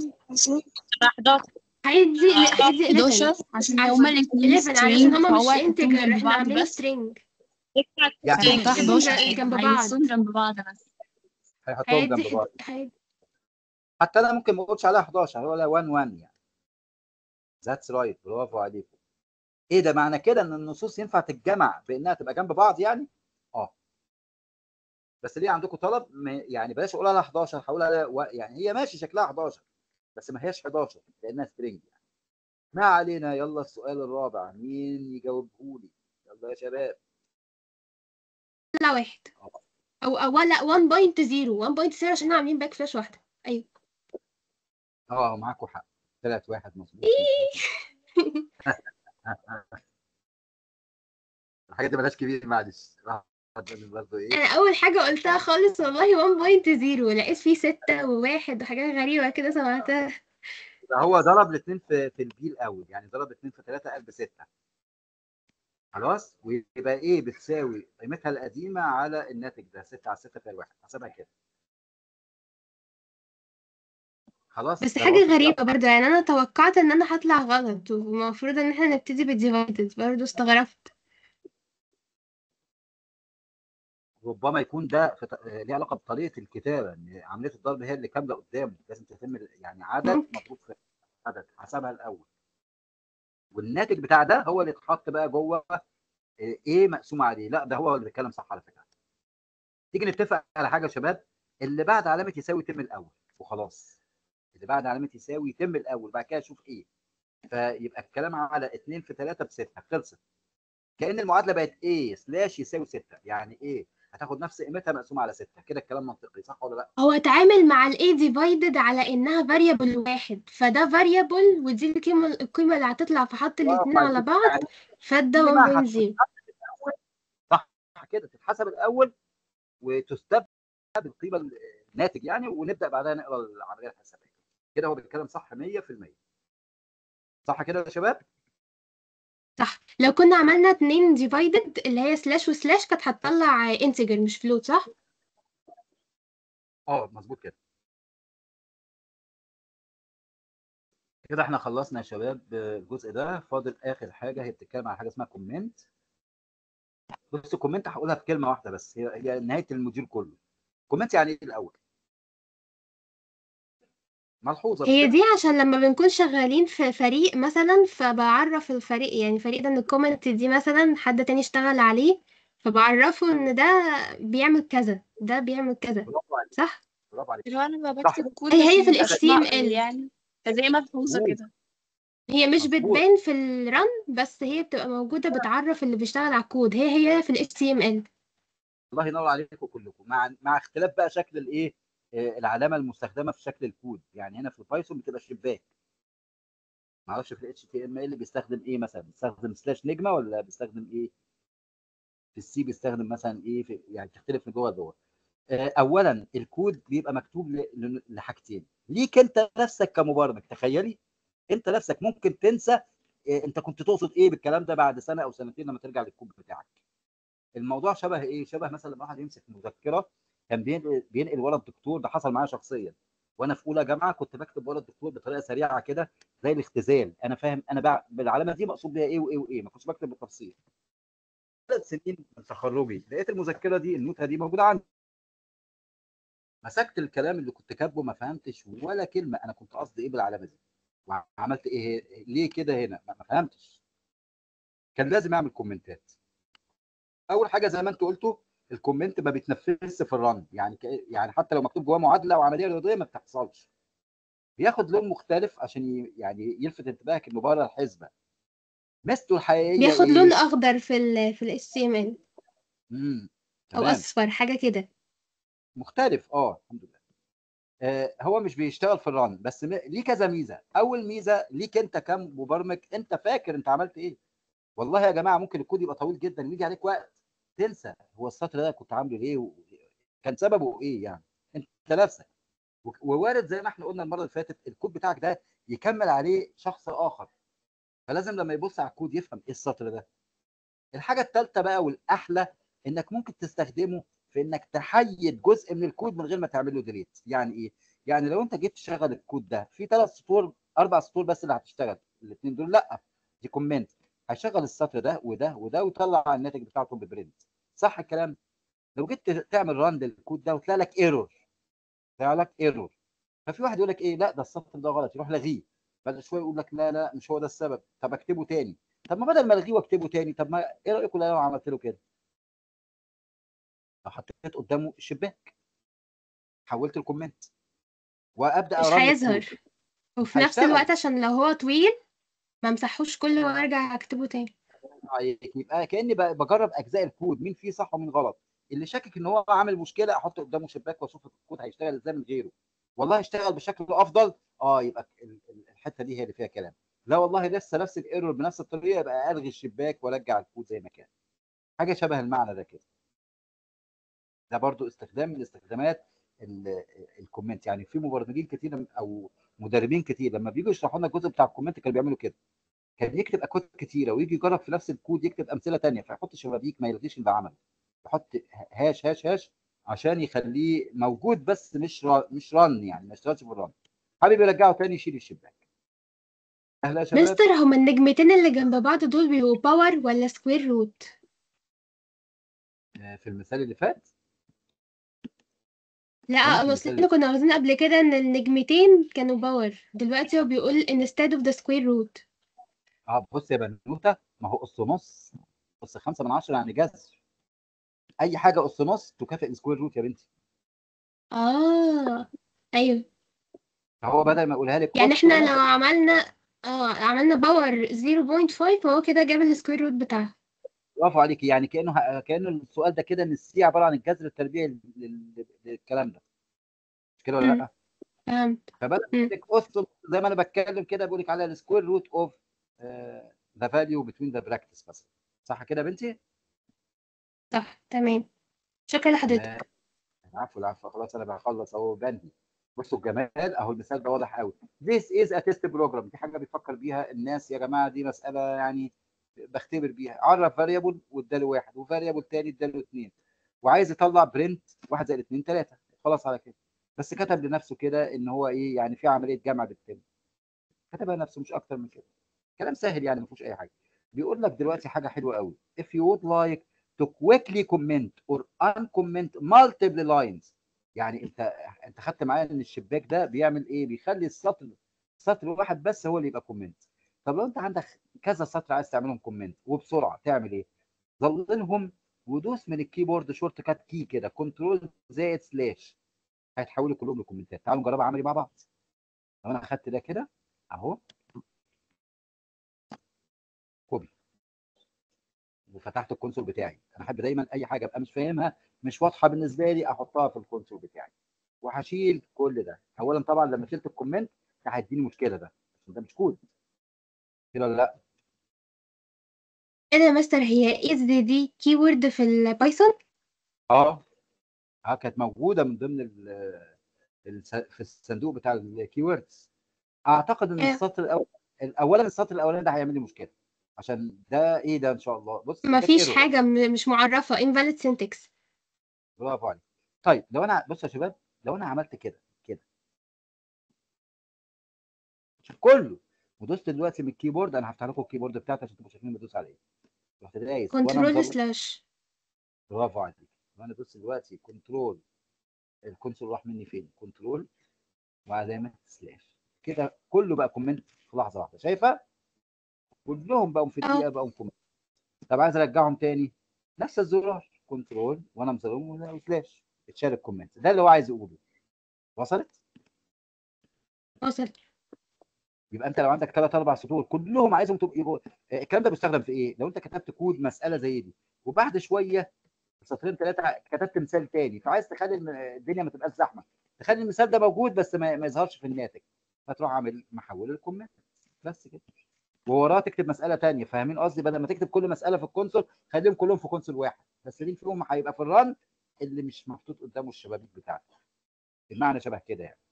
هيدي هيدي 11 عشان هما الاثنين 11 علشان هما مش فهو انتجر جنب احنا بعض عاملين بس سترينج يعني هيحطها هيدي 11 جنب بعض. هيحطهم جنب بعض بس هيحطهم جنب هيدي بعض هيدي حتى انا ممكن ما اقولش عليها 11 ولا 1 1 يعني ذاتس رايت برافو عليكم ايه ده معنى كده ان النصوص ينفع تتجمع بانها تبقى جنب بعض يعني اه بس ليه عندكم طلب ما- يعني بلاش اقول عليها 11 هقول عليها و- يعني هي ماشي شكلها 11 بس ما هياش 11 لانها سترينج يعني ما علينا يلا السؤال الرابع مين يجاوبه لي يلا يا شباب لا واحد او او لا 1.0 1.0 عشان احنا عاملين باك فلاش واحده ايوه اه معاكم حق ثلاث واحد مظبوط الحاجات دي مالهاش كبير معلش برضه ايه انا اول حاجه قلتها خالص والله 1.0 لقيت فيه ستة وواحد وحاجات غريبه كده سمعتها ده هو ضرب الاثنين في في البي الاول يعني ضرب اثنين في ثلاثه قلب سته خلاص ويبقى ايه بتساوي قيمتها القديمه على الناتج ده 6 على 6 فيها الواحد حسبها كده خلاص بس ده حاجه الوصف غريبه برضو يعني انا توقعت ان انا هطلع غلط ومفروض ان احنا نبتدي بالديفايدد برضو استغربت ربما يكون ده في ط- آه، ليه علاقه بطريقه الكتابه ان عمليه الضرب هي اللي كامله قدامه لازم تتم يعني عدد ممكن. مضروب في عدد حسبها الاول والناتج بتاع ده هو اللي اتحط بقى جوه ايه مقسوم عليه لا ده هو اللي بيتكلم صح على فكره تيجي نتفق على حاجه يا شباب اللي بعد علامه يساوي يتم الاول وخلاص اللي بعد علامه يساوي يتم الاول بعد كده اشوف ايه فيبقى الكلام على 2 في 3 ب 6 خلصت كان المعادله بقت ايه سلاش يساوي 6 يعني ايه هتاخد نفس قيمتها مقسومه على 6 كده الكلام منطقي صح ولا لا هو اتعامل مع ال A divided على إنها variable واحد فده variable ودي القيمة القيمة اللي هتطلع فحط الاتنين برافو على عليك. بعض يعني فده كل ما 1 هتحسب زيرو الأول، صح كده تتحسب الاول وتستبدل بالقيمه الناتج يعني ونبدا بعدها نقرا العمليه الحسابيه كده هو بيتكلم صح 100% صح كده يا شباب صح لو كنا عملنا اتنين divided اللي هي سلاش وسلاش كانت هتطلع integer مش float صح؟ اه مظبوط كده كده احنا خلصنا يا شباب الجزء ده فاضل اخر حاجه هي بتتكلم على حاجه اسمها كومنت بص الكومنت هقولها في كلمه واحده بس هي هي نهايه الموديول كله كومنت يعني ايه الاول ملحوظه هي مش دي عشان لما بنكون شغالين في فريق مثلا فبعرف الفريق يعني الفريق ده ان الكومنت دي مثلا حد تاني اشتغل عليه فبعرفه ان ده بيعمل كذا ده بيعمل كذا برافو عليك صح؟ برافو عليك اللي هو انا صح. بكتب كود هي هي بس في ال بيبقى اسمها HTML. يعني فزي ملحوظة مظبوط. كده هي مش مظبوط. بتبان في الرن بس هي بتبقى موجودة بتعرف اللي بيشتغل على الكود هي هي في ال HTML الله ينور عليكم كلكم مع مع اختلاف بقى شكل الايه آه، العلامه المستخدمه في شكل الكود يعني هنا في البايثون بتبقى شباك ما اعرفش في الاتش تي ام ال بيستخدم ايه مثلا بيستخدم سلاش نجمه ولا بيستخدم ايه في السي بيستخدم مثلا ايه في يعني تختلف من جوه لجوه آه، اولا الكود بيبقى مكتوب ل- ل- لحاجتين ليك انت نفسك كمبرمج تخيلي انت نفسك ممكن تنسى آه، انت كنت تقصد ايه بالكلام ده بعد سنه او سنتين لما ترجع للكود بتاعك الموضوع شبه ايه شبه مثلا لما واحد يمسك مذكره كان بينقل بينقل ورا الدكتور ده حصل معايا شخصيا وانا في اولى جامعه كنت بكتب ورا الدكتور بطريقه سريعه كده زي الاختزال انا فاهم انا بقى بالعلامه دي مقصود بيها ايه وايه وايه ما كنتش بكتب بالتفصيل ثلاث سنين من تخرجي لقيت المذكره دي النوتة دي موجوده عندي مسكت الكلام اللي كنت كاتبه ما فهمتش ولا كلمه انا كنت قصدي ايه بالعلامه دي وعملت ايه ليه كده هنا ما ما فهمتش كان لازم اعمل كومنتات اول حاجه زي ما انتوا قلتوا الكومنت ما بيتنفذش في الرن يعني ك... يعني حتى لو مكتوب جواه معادله او عمليه رياضيه ما بتحصلش بياخد لون مختلف عشان ي... يعني يلفت انتباهك انه بره الحسبه ميزته الحقيقيه بياخد إيه؟ لون اخضر في ال في ال HTML مم. او تمام اصفر حاجة كده مختلف اه الحمد لله آه هو مش بيشتغل في الرن بس م... ليه كذا ميزه اول ميزه ليك انت كمبرمج انت فاكر انت عملت ايه والله يا جماعه ممكن الكود يبقى طويل جدا ويجي عليك وقت تنسى هو السطر ده كنت عامله ليه و... كان سببه ايه يعني انت نفسك و- ووارد زي ما احنا قلنا المره اللي فاتت الكود بتاعك ده يكمل عليه شخص اخر فلازم لما يبص على الكود يفهم ايه السطر ده الحاجه الثالثه بقى والاحلى انك ممكن تستخدمه في انك تحيد جزء من الكود من غير ما تعمل له ديليت يعني ايه يعني لو انت جيت تشغل الكود ده في ثلاث سطور اربع سطور بس اللي هتشتغل الاثنين دول لا دي كومنت هيشغل السطر ده وده وده ويطلع الناتج بتاعته ببرنت صح الكلام لو جيت تعمل ران للكود ده وطلع لك ايرور طلع لك ايرور ففي واحد يقول لك ايه لا ده السطر ده غلط يروح لغيه بعد شويه يقول لك لا لا مش هو ده السبب طب اكتبه تاني طب ما بدل ما الغيه واكتبه تاني طب ما ايه رايكم لو انا عملت له كده لو حطيت قدامه الشباك حولت الكومنت وابدا مش أرن هيظهر الكود. وفي نفس هيشتغل. الوقت عشان لو هو طويل ما مسحوش كله وارجع اكتبه تاني عليك يبقى كاني ب- بجرب اجزاء الكود مين فيه صح ومين غلط اللي شاكك ان هو عامل مشكله احط قدامه شباك واشوف الكود هيشتغل ازاي من غيره والله هيشتغل بشكل افضل اه يبقى ال- ال- الحته دي هي اللي فيها كلام لا والله لسه نفس الايرور بنفس الطريقه يبقى الغي الشباك وارجع الكود زي ما كان حاجه شبه المعنى ده كده ده برضو استخدام من استخدامات ال- الكومنت يعني في مبرمجين كتير او مدربين كتير لما بييجوا يشرحوا لنا الجزء بتاع الكومنت كانوا بيعملوا كده كان يكتب اكواد كتيره ويجي يجرب في نفس الكود يكتب امثله تانية فيحط شبابيك ما يلغيش اللي عمله يحط هاش هاش هاش عشان يخليه موجود بس مش را... مش رن يعني ما يشتغلش في الرن حابب يرجعه تاني يشيل الشباك اهلا يا شباب مستر هما النجمتين اللي جنب بعض دول بيبقوا باور ولا سكوير روت آه، في المثال اللي فات لا ده ممكن اصل يسلم. احنا كنا واخدين قبل كده ان النجمتين كانوا باور دلوقتي هو بيقول instead of the square root اه بص يا بنوته ما هو اس نص اس 5 من 10 يعني جذر اي حاجه اس نص تكافئ السكوير روت يا بنتي اه ايوه فهو بدل ما يقولها لك يعني أس احنا نص، لو عملنا اه عملنا باور 0.5 فهو كده جاب السكوير روت بتاعها برافو عليكي يعني كانه ه- كانه السؤال ده كده ان السي عباره عن الجذر التربيعي لل- لل- للكلام ده مش كده ولا مم. لا؟ فهمت فبدل ما مم. يقول لك اس زي ما انا بتكلم كده بيقول لك على السكوير روت اوف ذا فاليو بتوين ذا براكتس مثلا صح كده يا بنتي؟ صح تمام شكرا لحضرتك تمام. العفو العفو خلاص انا بخلص اهو بنهي بصوا الجمال اهو المثال ده واضح قوي This is a test program دي حاجه بيفكر بيها الناس يا جماعه دي مساله يعني بختبر بيها عرف فاريبل واداله واحد وفاريبل تاني اداله اثنين وعايز يطلع برنت واحد زائد اثنين ثلاثه خلاص على كده بس كتب لنفسه كده ان هو ايه يعني في عمليه جمع بالتالي كتبها نفسه مش اكتر من كده كلام سهل يعني ما فيهوش اي حاجه بيقول لك دلوقتي حاجه حلوه قوي if you would like to quickly comment or uncomment multiple lines يعني انت انت خدت معايا ان الشباك ده بيعمل ايه بيخلي السطر سطر واحد بس هو اللي يبقى كومنت طب لو انت عندك كذا سطر عايز تعملهم كومنت وبسرعه تعمل ايه ظللهم ودوس من الكيبورد شورت كات كي كده كنترول زائد سلاش هيتحولوا كلهم لكومنتات تعالوا نجربها عملي مع بعض لو انا اخدت ده كده اهو كوبي وفتحت الكونسول بتاعي انا احب دايما اي حاجه ابقى مش فاهمها مش واضحه بالنسبه لي احطها في الكونسول بتاعي وهشيل كل ده اولا طبعا لما شلت الكومنت ده هيديني مشكله ده عشان ده مش كود كده ولا لا ايه ده يا مستر هي از دي دي كيورد في البايثون اه اه كانت موجوده من ضمن ال ال في الصندوق بتاع الكيوردز اعتقد ان إيه. السطر الاول اولا السطر الاولاني ده هيعمل لي مشكله عشان ده ايه ده ان شاء الله بص ما كانت فيش error. حاجة م- مش معرفة invalid syntax برافو عليك طيب لو انا بص يا شباب لو انا عملت كده كده شوف كله ودوست دلوقتي من الكيبورد انا هفتح لكم الكيبورد بتاعتي عشان تبقوا شايفين بدوس على ايه رحت دايس وانا كنترول مظبط سلاش برافو عليك وانا دوست دلوقتي كنترول الكونسول راح مني فين كنترول وعلامه سلاش كده كله بقى كومنت في لحظه واحده شايفه كلهم بقوا في اه. الدقيقه بقوا كومنت طب عايز ارجعهم تاني نفس الزرار كنترول وانا مظلمهم وسلاش اتشال الكومنت ده اللي هو عايز يقوله وصلت وصل يبقى انت لو عندك ثلاث اربع سطور كلهم عايزهم تبقوا يبقوا آه، الكلام ده بيستخدم في ايه؟ لو انت كتبت كود مساله زي دي وبعد شويه سطرين ثلاثه كتبت مثال تاني فعايز تخلي الم- الدنيا ما تبقاش زحمه تخلي المثال ده موجود بس ما, ما يظهرش في الناتج فتروح عامل محول الكومنت بس كده ووراه تكتب مساله تانية فاهمين قصدي بدل ما تكتب كل مساله في الكونسول خليهم كلهم في كونسول واحد بس مين فيهم هيبقى في الرن اللي مش محطوط قدامه الشبابيك بتاعته المعنى شبه كده يعني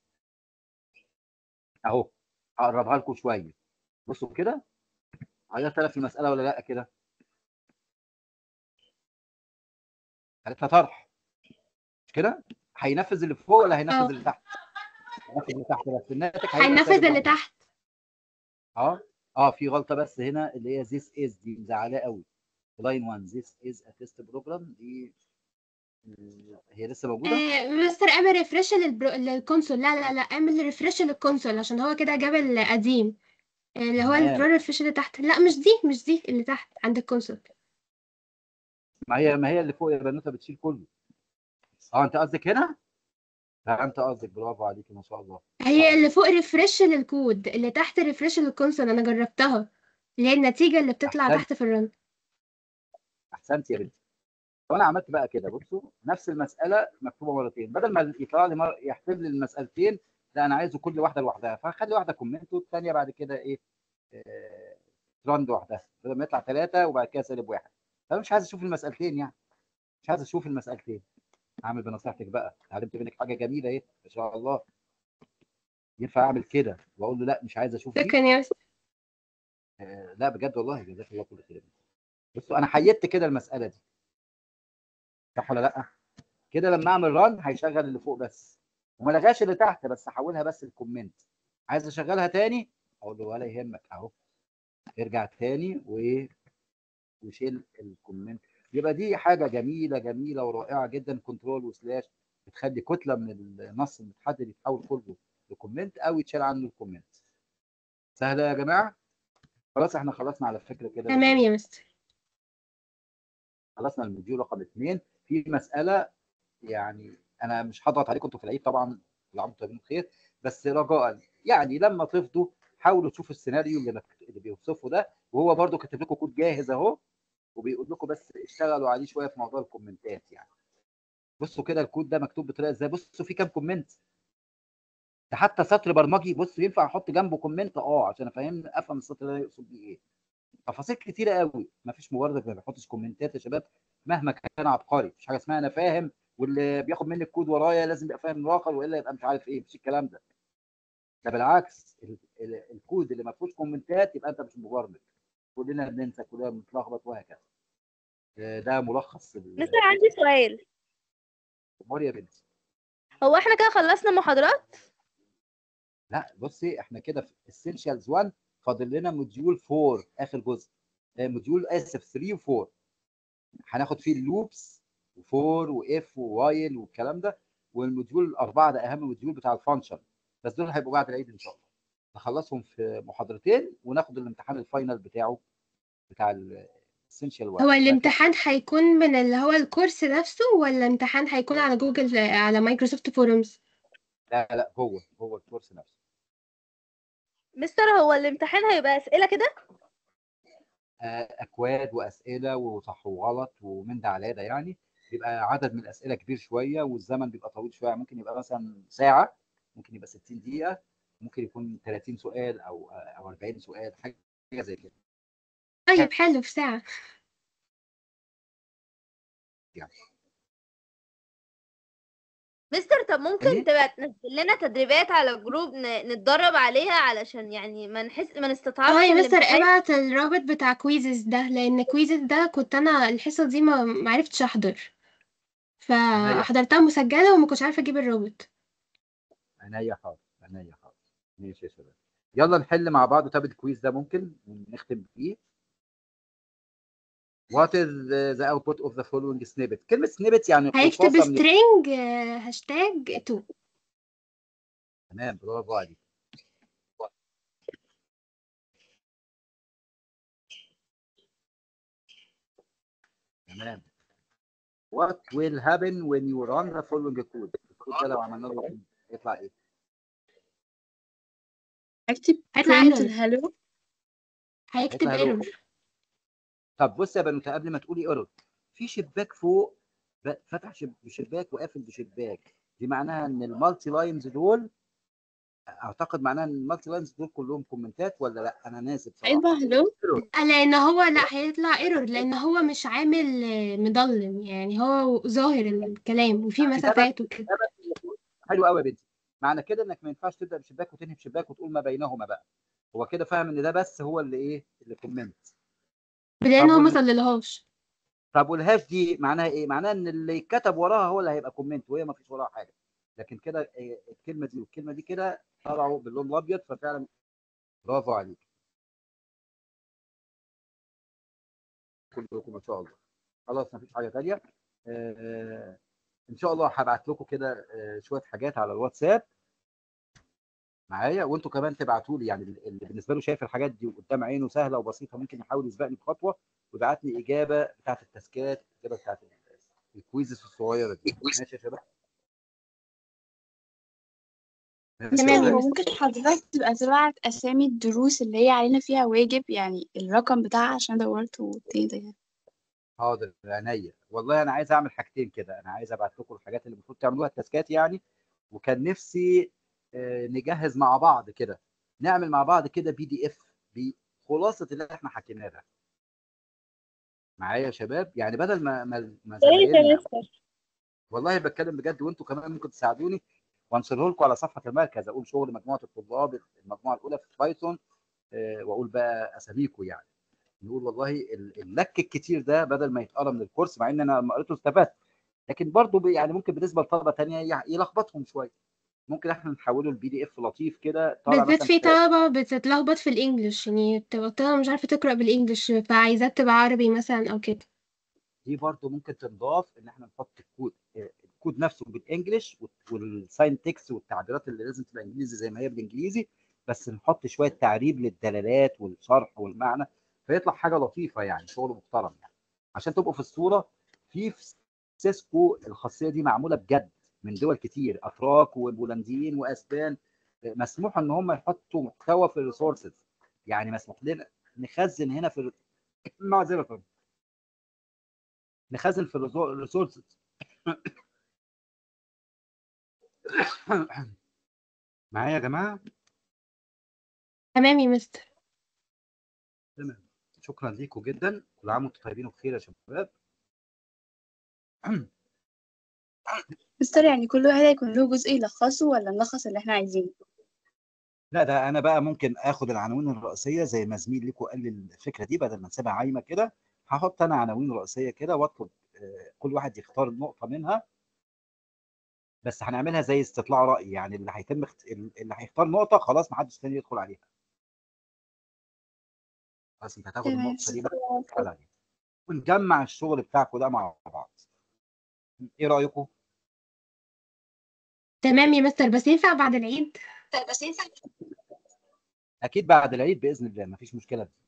اهو هقربها لكم شويه بصوا كده عيطت انا في المساله ولا لا كده قالت لها طرح مش كده هينفذ اللي فوق ولا هينفذ اه. اللي تحت هينفذ اللي تحت بس الناتج هيبقى هينفذ سالب اللي واحد. تحت اه اه في غلطه بس هنا اللي هي this is دي مزعلاه قوي لاين 1 this is a test program دي مم، هي لسه موجوده آه مستر اعمل ريفرش للبرو... للكونسول لا لا لا اعمل ريفرش للكونسول عشان هو كده جاب القديم آه، اللي هو تمام. البرو ريفرش اللي تحت لا مش دي مش دي اللي تحت عند الكونسول ما هي ما هي اللي فوق يا بنوته بتشيل كله اه انت قصدك هنا لا انت قصدك برافو عليكي ما شاء الله هي اللي فوق ريفرش للكود اللي تحت ريفرش للكونسول انا جربتها اللي هي النتيجة اللي بتطلع أحسنت. تحت في الرن احسنت يا بنتي لو انا عملت بقى كده بصوا نفس المساله مكتوبه مرتين بدل ما يطلع لي مر... يحسب لي المسالتين لا انا عايزه كل واحده لوحدها فهخلي واحده كومنت والثانيه بعد كده ايه آه... ران لوحدها بدل ما يطلع ثلاثه وبعد كده سالب واحد فانا مش عايز اشوف المسالتين يعني مش عايز اشوف المسالتين اعمل بنصيحتك بقى اتعلمت منك حاجه جميله ايه ما شاء الله ينفع اعمل كده واقول له لا مش عايز اشوف دي شكرا يا مستر آه، لا بجد والله جزاك الله كل خير بصوا انا حيدت كده المساله دي صح ولا لا كده لما اعمل ران هيشغل اللي فوق بس وما لغاش اللي تحت بس حولها بس الكومنت عايز اشغلها تاني اقول له ولا يهمك اهو ارجع تاني وايه وشيل الكومنت يبقى دي حاجه جميله جميله ورائعه جدا كنترول وسلاش بتخلي كتله من النص المتحدد يتحول كله لكومنت او يتشال عنه الكومنت سهله يا جماعه خلاص احنا خلصنا على فكره كده تمام يا مستر خلصنا الموديول رقم اثنين في مساله يعني انا مش هضغط عليكم انتوا في العيد طبعا كل عام وانتم طيبين بخير بس رجاء يعني لما تفضوا حاولوا تشوفوا السيناريو اللي مكت- اللي بيوصفه ده وهو برده كاتب لكم كود جاهز اهو وبيقول لكم بس اشتغلوا عليه شويه في موضوع الكومنتات يعني بصوا كده الكود ده مكتوب بطريقه ازاي بصوا في كام كومنت ده حتى سطر برمجي بص ينفع احط جنبه كومنت اه عشان افهم افهم السطر ده يقصد بيه ايه تفاصيل كتيره قوي ما فيش مبرر ما بيحطش كومنتات يا شباب مهما كان عبقري مفيش حاجه اسمها انا فاهم واللي بياخد مني الكود ورايا لازم يبقى فاهم الاخر والا يبقى مش عارف ايه مفيش الكلام ده ده بالعكس ال- ال- الكود اللي ما فيهوش كومنتات يبقى انت مش مبرمج كلنا بننسى كلنا بنتلخبط وهكذا آه، ده ملخص ال- مستر عندي سؤال الامور يا بنتي هو احنا كده خلصنا محاضرات لا بصي احنا كده في اسينشالز 1 فاضل لنا موديول 4 اخر جزء آه، موديول اسف 3 و4 هناخد فيه اللوبس و4 واف ووايل والكلام ده والموديول الاربعه ده اهم موديول بتاع الفانكشن بس دول هيبقوا بعد العيد ان شاء الله نخلصهم في محاضرتين وناخد الامتحان الفاينل بتاعه بتاع الاسينشال 1 هو الامتحان هيكون من اللي هو الكورس نفسه ولا امتحان هيكون على جوجل على مايكروسوفت فورمز لا لا جوه جوه الكورس نفسه مستر هو الامتحان هيبقى اسئله كده آه، اكواد واسئله وصح وغلط ومن ده على ده يعني بيبقى عدد من الاسئله كبير شويه والزمن بيبقى طويل شويه ممكن يبقى مثلا ساعه ممكن يبقى 60 دقيقه ممكن يكون 30 سؤال او او 40 سؤال حاجه زي كده طيب حلو في ساعة مستر طب ممكن إيه؟ تبقى تنزل لنا تدريبات على جروب ن- نتدرب عليها علشان يعني ما نحس ما نستطعمش اه يا مستر الامتحان ابعت الرابط بتاع كويزز ده لان كويزز ده كنت انا الحصة دي ما معرفتش احضر فحضرتها مسجلة وما كنتش عارفة اجيب الرابط عينيا حاضر عينيا حاضر ماشي يا شباب يلا نحل مع بعض طب الكويز ده ممكن نختم فيه What is the the output of the following snippet كلمة snippet يعني هيكتب خلاصة من string هاشتاج 2 تمام برافو عليك تمام What will happen when you run the following code الكود ده لو عملنا له يطلع ايه؟ اكتب هيطلع print error. hello هيكتب هيطلع hello. ايرور طب بص يا بنوته قبل ما تقولي ايرور في شباك فوق ب- فتح شب- بشباك وقافل بشباك دي معناها ان المالتي لاينز دول اعتقد معناها ان المالتي لاينز دول كلهم كومنتات ولا لا انا ناسي بصراحه هيطبع hello لان هو لا هيطلع ايرور لان هو مش عامل آه، مضلم يعني هو ظاهر الكلام وفي ده بس- مسافات وكده ده بس اللي فوق. حلو قوي يا بنتي معنى كده انك ما ينفعش تبدا بشباك وتنهي بشباك وتقول ما بينهما بقى هو كده فاهم ان ده بس هو اللي ايه اللي كومنت لان هو ما وال- صللهاش طب والهاش دي معناها ايه معناها ان اللي كتب وراها هو اللي هيبقى كومنت وهي ما فيش وراها حاجه لكن كده إيه، الكلمه دي والكلمه دي كده طلعوا باللون الابيض ففعلا برافو عليك كلكم ان شاء الله خلاص ما فيش حاجه ثانيه آه ان شاء الله هبعت لكم كده آه شويه حاجات على الواتساب معايا وانتوا كمان تبعتوا لي يعني اللي بالنسبه له شايف الحاجات دي قدام عينه سهله وبسيطه ممكن يحاول يسبقني بخطوه ويبعت لي اجابه بتاعت التاسكات الاجابه بتاعت الكويزز الصغيره دي ماشي يا شباب ماشي يا تمام. شباب؟ هو ممكن حضرتك تبقى تبعت أسامي الدروس اللي هي علينا فيها واجب يعني الرقم بتاعها عشان دورت والتاني ده يعني حاضر عينيا والله انا عايز اعمل حاجتين كده انا عايز ابعت لكم الحاجات اللي المفروض تعملوها التاسكات يعني وكان نفسي آه، نجهز مع بعض كده نعمل مع بعض كده بي دي اف بخلاصه اللي احنا حكيناه ده معايا يا شباب يعني بدل ما ما ما يا ريت يا زمايلنا مستر والله بتكلم بجد وانتوا كمان ممكن تساعدوني وانشره لكم على صفحه المركز اقول شغل مجموعه الطلاب المجموعه الاولى في بايثون آه، واقول بقى اساميكم يعني نقول والله ال- اللك الكتير ده بدل ما يتقرا من الكورس مع ان انا لما قريته استفدت لكن برضه بي- يعني ممكن بالنسبه لطلبه تانية يع- يلخبطهم شويه ممكن احنا نحوله لبي دي اف لطيف كده طالع بالذات مثلا في طلبة بتتلخبط في الانجليش يعني بتبقى الطلبة مش عارفة تقرأ بالانجليش فعايزاه تبقى عربي مثلا او كده دي برضه ممكن تنضاف ان احنا نحط الكود آه، الكود نفسه بالانجلش والساين تكست والتعبيرات اللي لازم تبقى انجليزي زي ما هي بالانجليزي بس نحط شويه تعريب للدلالات والشرح والمعنى فيطلع حاجه لطيفه يعني شغل محترم يعني عشان تبقوا في الصوره في في سيسكو الخاصيه دي معموله بجد من دول كتير اتراك وبولنديين واسبان مسموح ان هم يحطوا محتوى في الريسورسز يعني مسموح لنا نخزن هنا في معذره نخزن في الريسورسز معايا يا جماعه تمام يا مستر تمام شكرا ليكم جدا كل عام وانتم طيبين وبخير يا شباب مستر يعني كل واحد هيكون له جزء يلخصه ولا نلخص اللي احنا عايزينه لا ده انا بقى ممكن اخد العناوين الرئيسيه زي ما زميل ليكم قال لي الفكره دي بدل ما نسيبها عايمه كده هحط انا عناوين رئيسيه كده واطلب آه، كل واحد يختار النقطه منها بس هنعملها زي استطلاع راي يعني اللي هيتم اخت... اللي هيختار نقطه خلاص ما حدش تاني يدخل عليها خلاص انت هتاخد تمام. النقطه دي بقى تدخل عليها ونجمع الشغل بتاعكم ده مع بعض ايه رايكم تمام يا مستر بس ينفع بعد العيد بس ينفع اكيد بعد العيد باذن الله مفيش مشكله دي.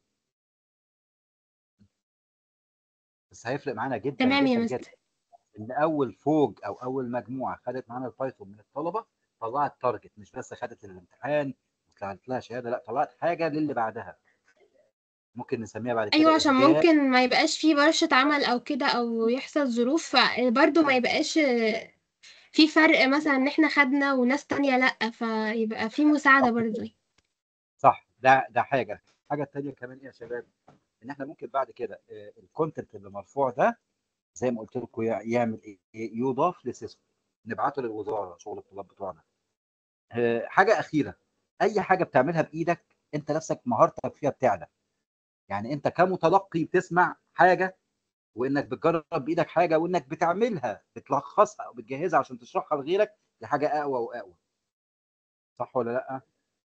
بس هيفرق معانا جدا تمام يا جدا مستر جدا ان اول فوج او اول مجموعه خدت معانا البايثون من الطلبه طلعت تارجت مش بس خدت الامتحان وطلعت لها شهاده لا طلعت حاجه للي بعدها ممكن نسميها بعد كده ايوه عشان إبداع. ممكن ما يبقاش فيه ورشة عمل او كده او يحصل ظروف برضه ما يبقاش في فرق مثلا ان احنا خدنا وناس تانية لأ فيبقى في مساعدة برضه صح ده ده حاجه الحاجه الثانيه كمان ايه يا شباب ان احنا ممكن بعد كده الكونتنت اللي مرفوع ده زي ما قلت لكم يع- يعمل ايه يضاف لسيسكو نبعته للوزاره شغل الطلاب بتوعنا آه، حاجه اخيره اي حاجه بتعملها بايدك انت نفسك مهارتك فيها بتعلى يعني انت كمتلقي بتسمع حاجه وانك بتجرب بايدك حاجه وانك بتعملها بتلخصها او بتجهزها عشان تشرحها لغيرك دي حاجه اقوى واقوى صح ولا لا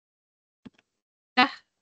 صح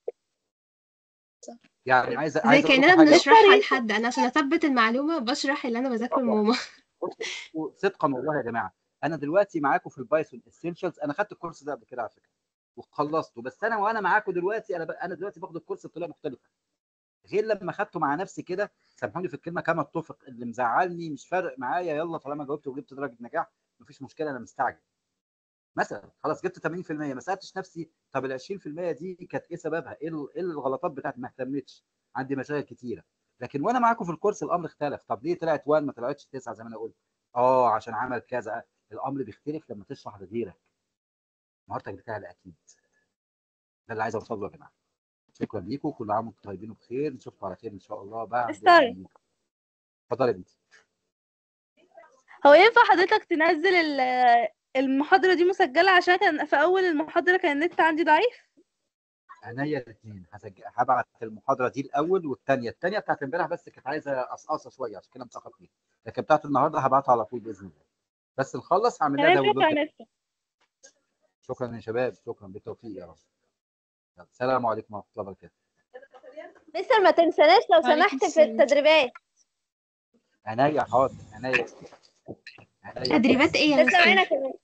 يعني عايز زي عايز أقول لكم كأننا حاجة بنشرحها لحد انا عشان اثبت المعلومة بشرح اللي انا بذاكره لماما صدقا والله يا جماعه انا دلوقتي معاكم في البايثون اسينشالز انا خدت الكورس ده قبل كده على فكره وخلصته بس انا وانا معاكم دلوقتي انا ب... انا دلوقتي باخد الكورس بطريقه مختلفه غير لما خدته مع نفسي كده سامحوني في الكلمه كما اتفق اللي مزعلني مش فارق معايا يلا طالما جاوبت وجبت درجه نجاح مفيش مشكله انا مستعجل مثلا خلاص جبت 80% ما سالتش نفسي طب ال 20% دي كانت ايه سببها؟ ايه ال- إيه الغلطات بتاعتي ما اهتمتش عندي مشاكل كتيره لكن وانا معاكم في الكورس الامر اختلف طب ليه طلعت 1 ما طلعتش 9 زي ما انا قلت اه عشان عمل كذا الامر بيختلف لما تشرح لغيرك مهارتك بتعلى اكيد ده اللي عايز اوصل له يا جماعه شكرا ليكم كل عام وانتم طيبين وبخير نشوفكم على خير ان شاء الله بعد مستر. العيد. اتفضلي يا بنتي هو ينفع حضرتك تنزل ال- المحاضرة دي مسجلة عشان كان في أول المحاضرة كان النت عندي ضعيف عينيا الاثنين هسجل هبعت المحاضره دي الاول والثانيه الثانيه بتاعت امبارح بس كانت عايزه قصقصه شويه عشان كده مسقط فيها لكن بتاعت النهارده هبعتها على طول باذن الله بس نخلص هعمل لها تمام شكرا داونلود يا مستر شكرا يا شباب شكرا بالتوفيق يا رب يلا، السلام عليكم ورحمه الله وبركاته مستر ما تنساناش لو وعليكم سمحت في السلام. التدريبات عينيا حاضر عينيا عينيا تدريبات ايه يا تسلم عينك مستر يا مستر.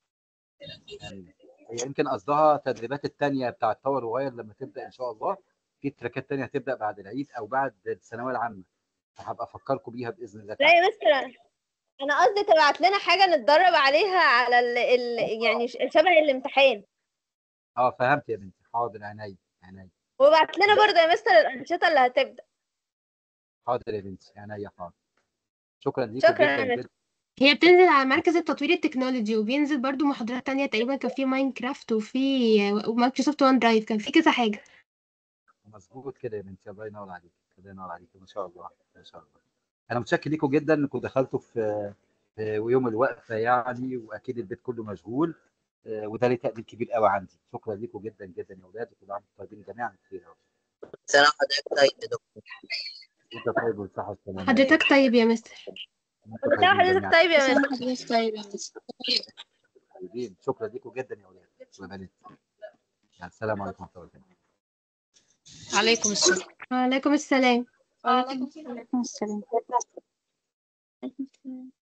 هي يمكن قصدها تدريبات الثانيه بتاع التاور واير لما تبدا ان شاء الله في تراكات ثانيه هتبدا بعد العيد او بعد الثانويه العامه فهبقى افكركم بيها باذن الله لا تعالى يا مستر انا انا قصدي تبعت لنا حاجه نتدرب عليها على ال... ال... يعني ش- شبه الامتحان اه فهمت يا بنتي حاضر عينيا عينيا وابعت لنا برضه يا مستر الانشطه اللي هتبدا حاضر يا بنتي عينيا حاضر شكرا ليكم شكرا يا جدا مستر. جدا هي بتنزل على مركز التطوير التكنولوجي وبينزل برضو محاضرات تانية تقريبا كان في ماينكرافت وفي ومايكروسوفت وان درايف كان في كذا حاجة مظبوط كده يا بنتي الله ينور عليك الله ينور عليك ما شاء الله ما شاء الله انا متشكر ليكم جدا انكم دخلتوا في في يوم الوقفه يعني واكيد البيت كله مشغول آه، وده ليه تقدير كبير قوي عندي شكرا ليكم جدا جدا يا اولاد وكل عام وانتم طيبين جميعا بخير يا رب سنة حضرتك طيب يا دكتور انت طيب والصحه والسلامه حضرتك طيب يا مستر وانتم كل سنه طيبين وحضرتك جميعاً. طيب يا مستر حضرتك طيب يا مستر طيبين شكرا ليكم جدا يا اولاد وبنات يعني السلام عليكم ورحمه الله وبركاته عليكم السلام وعليكم السلام وعليكم السلام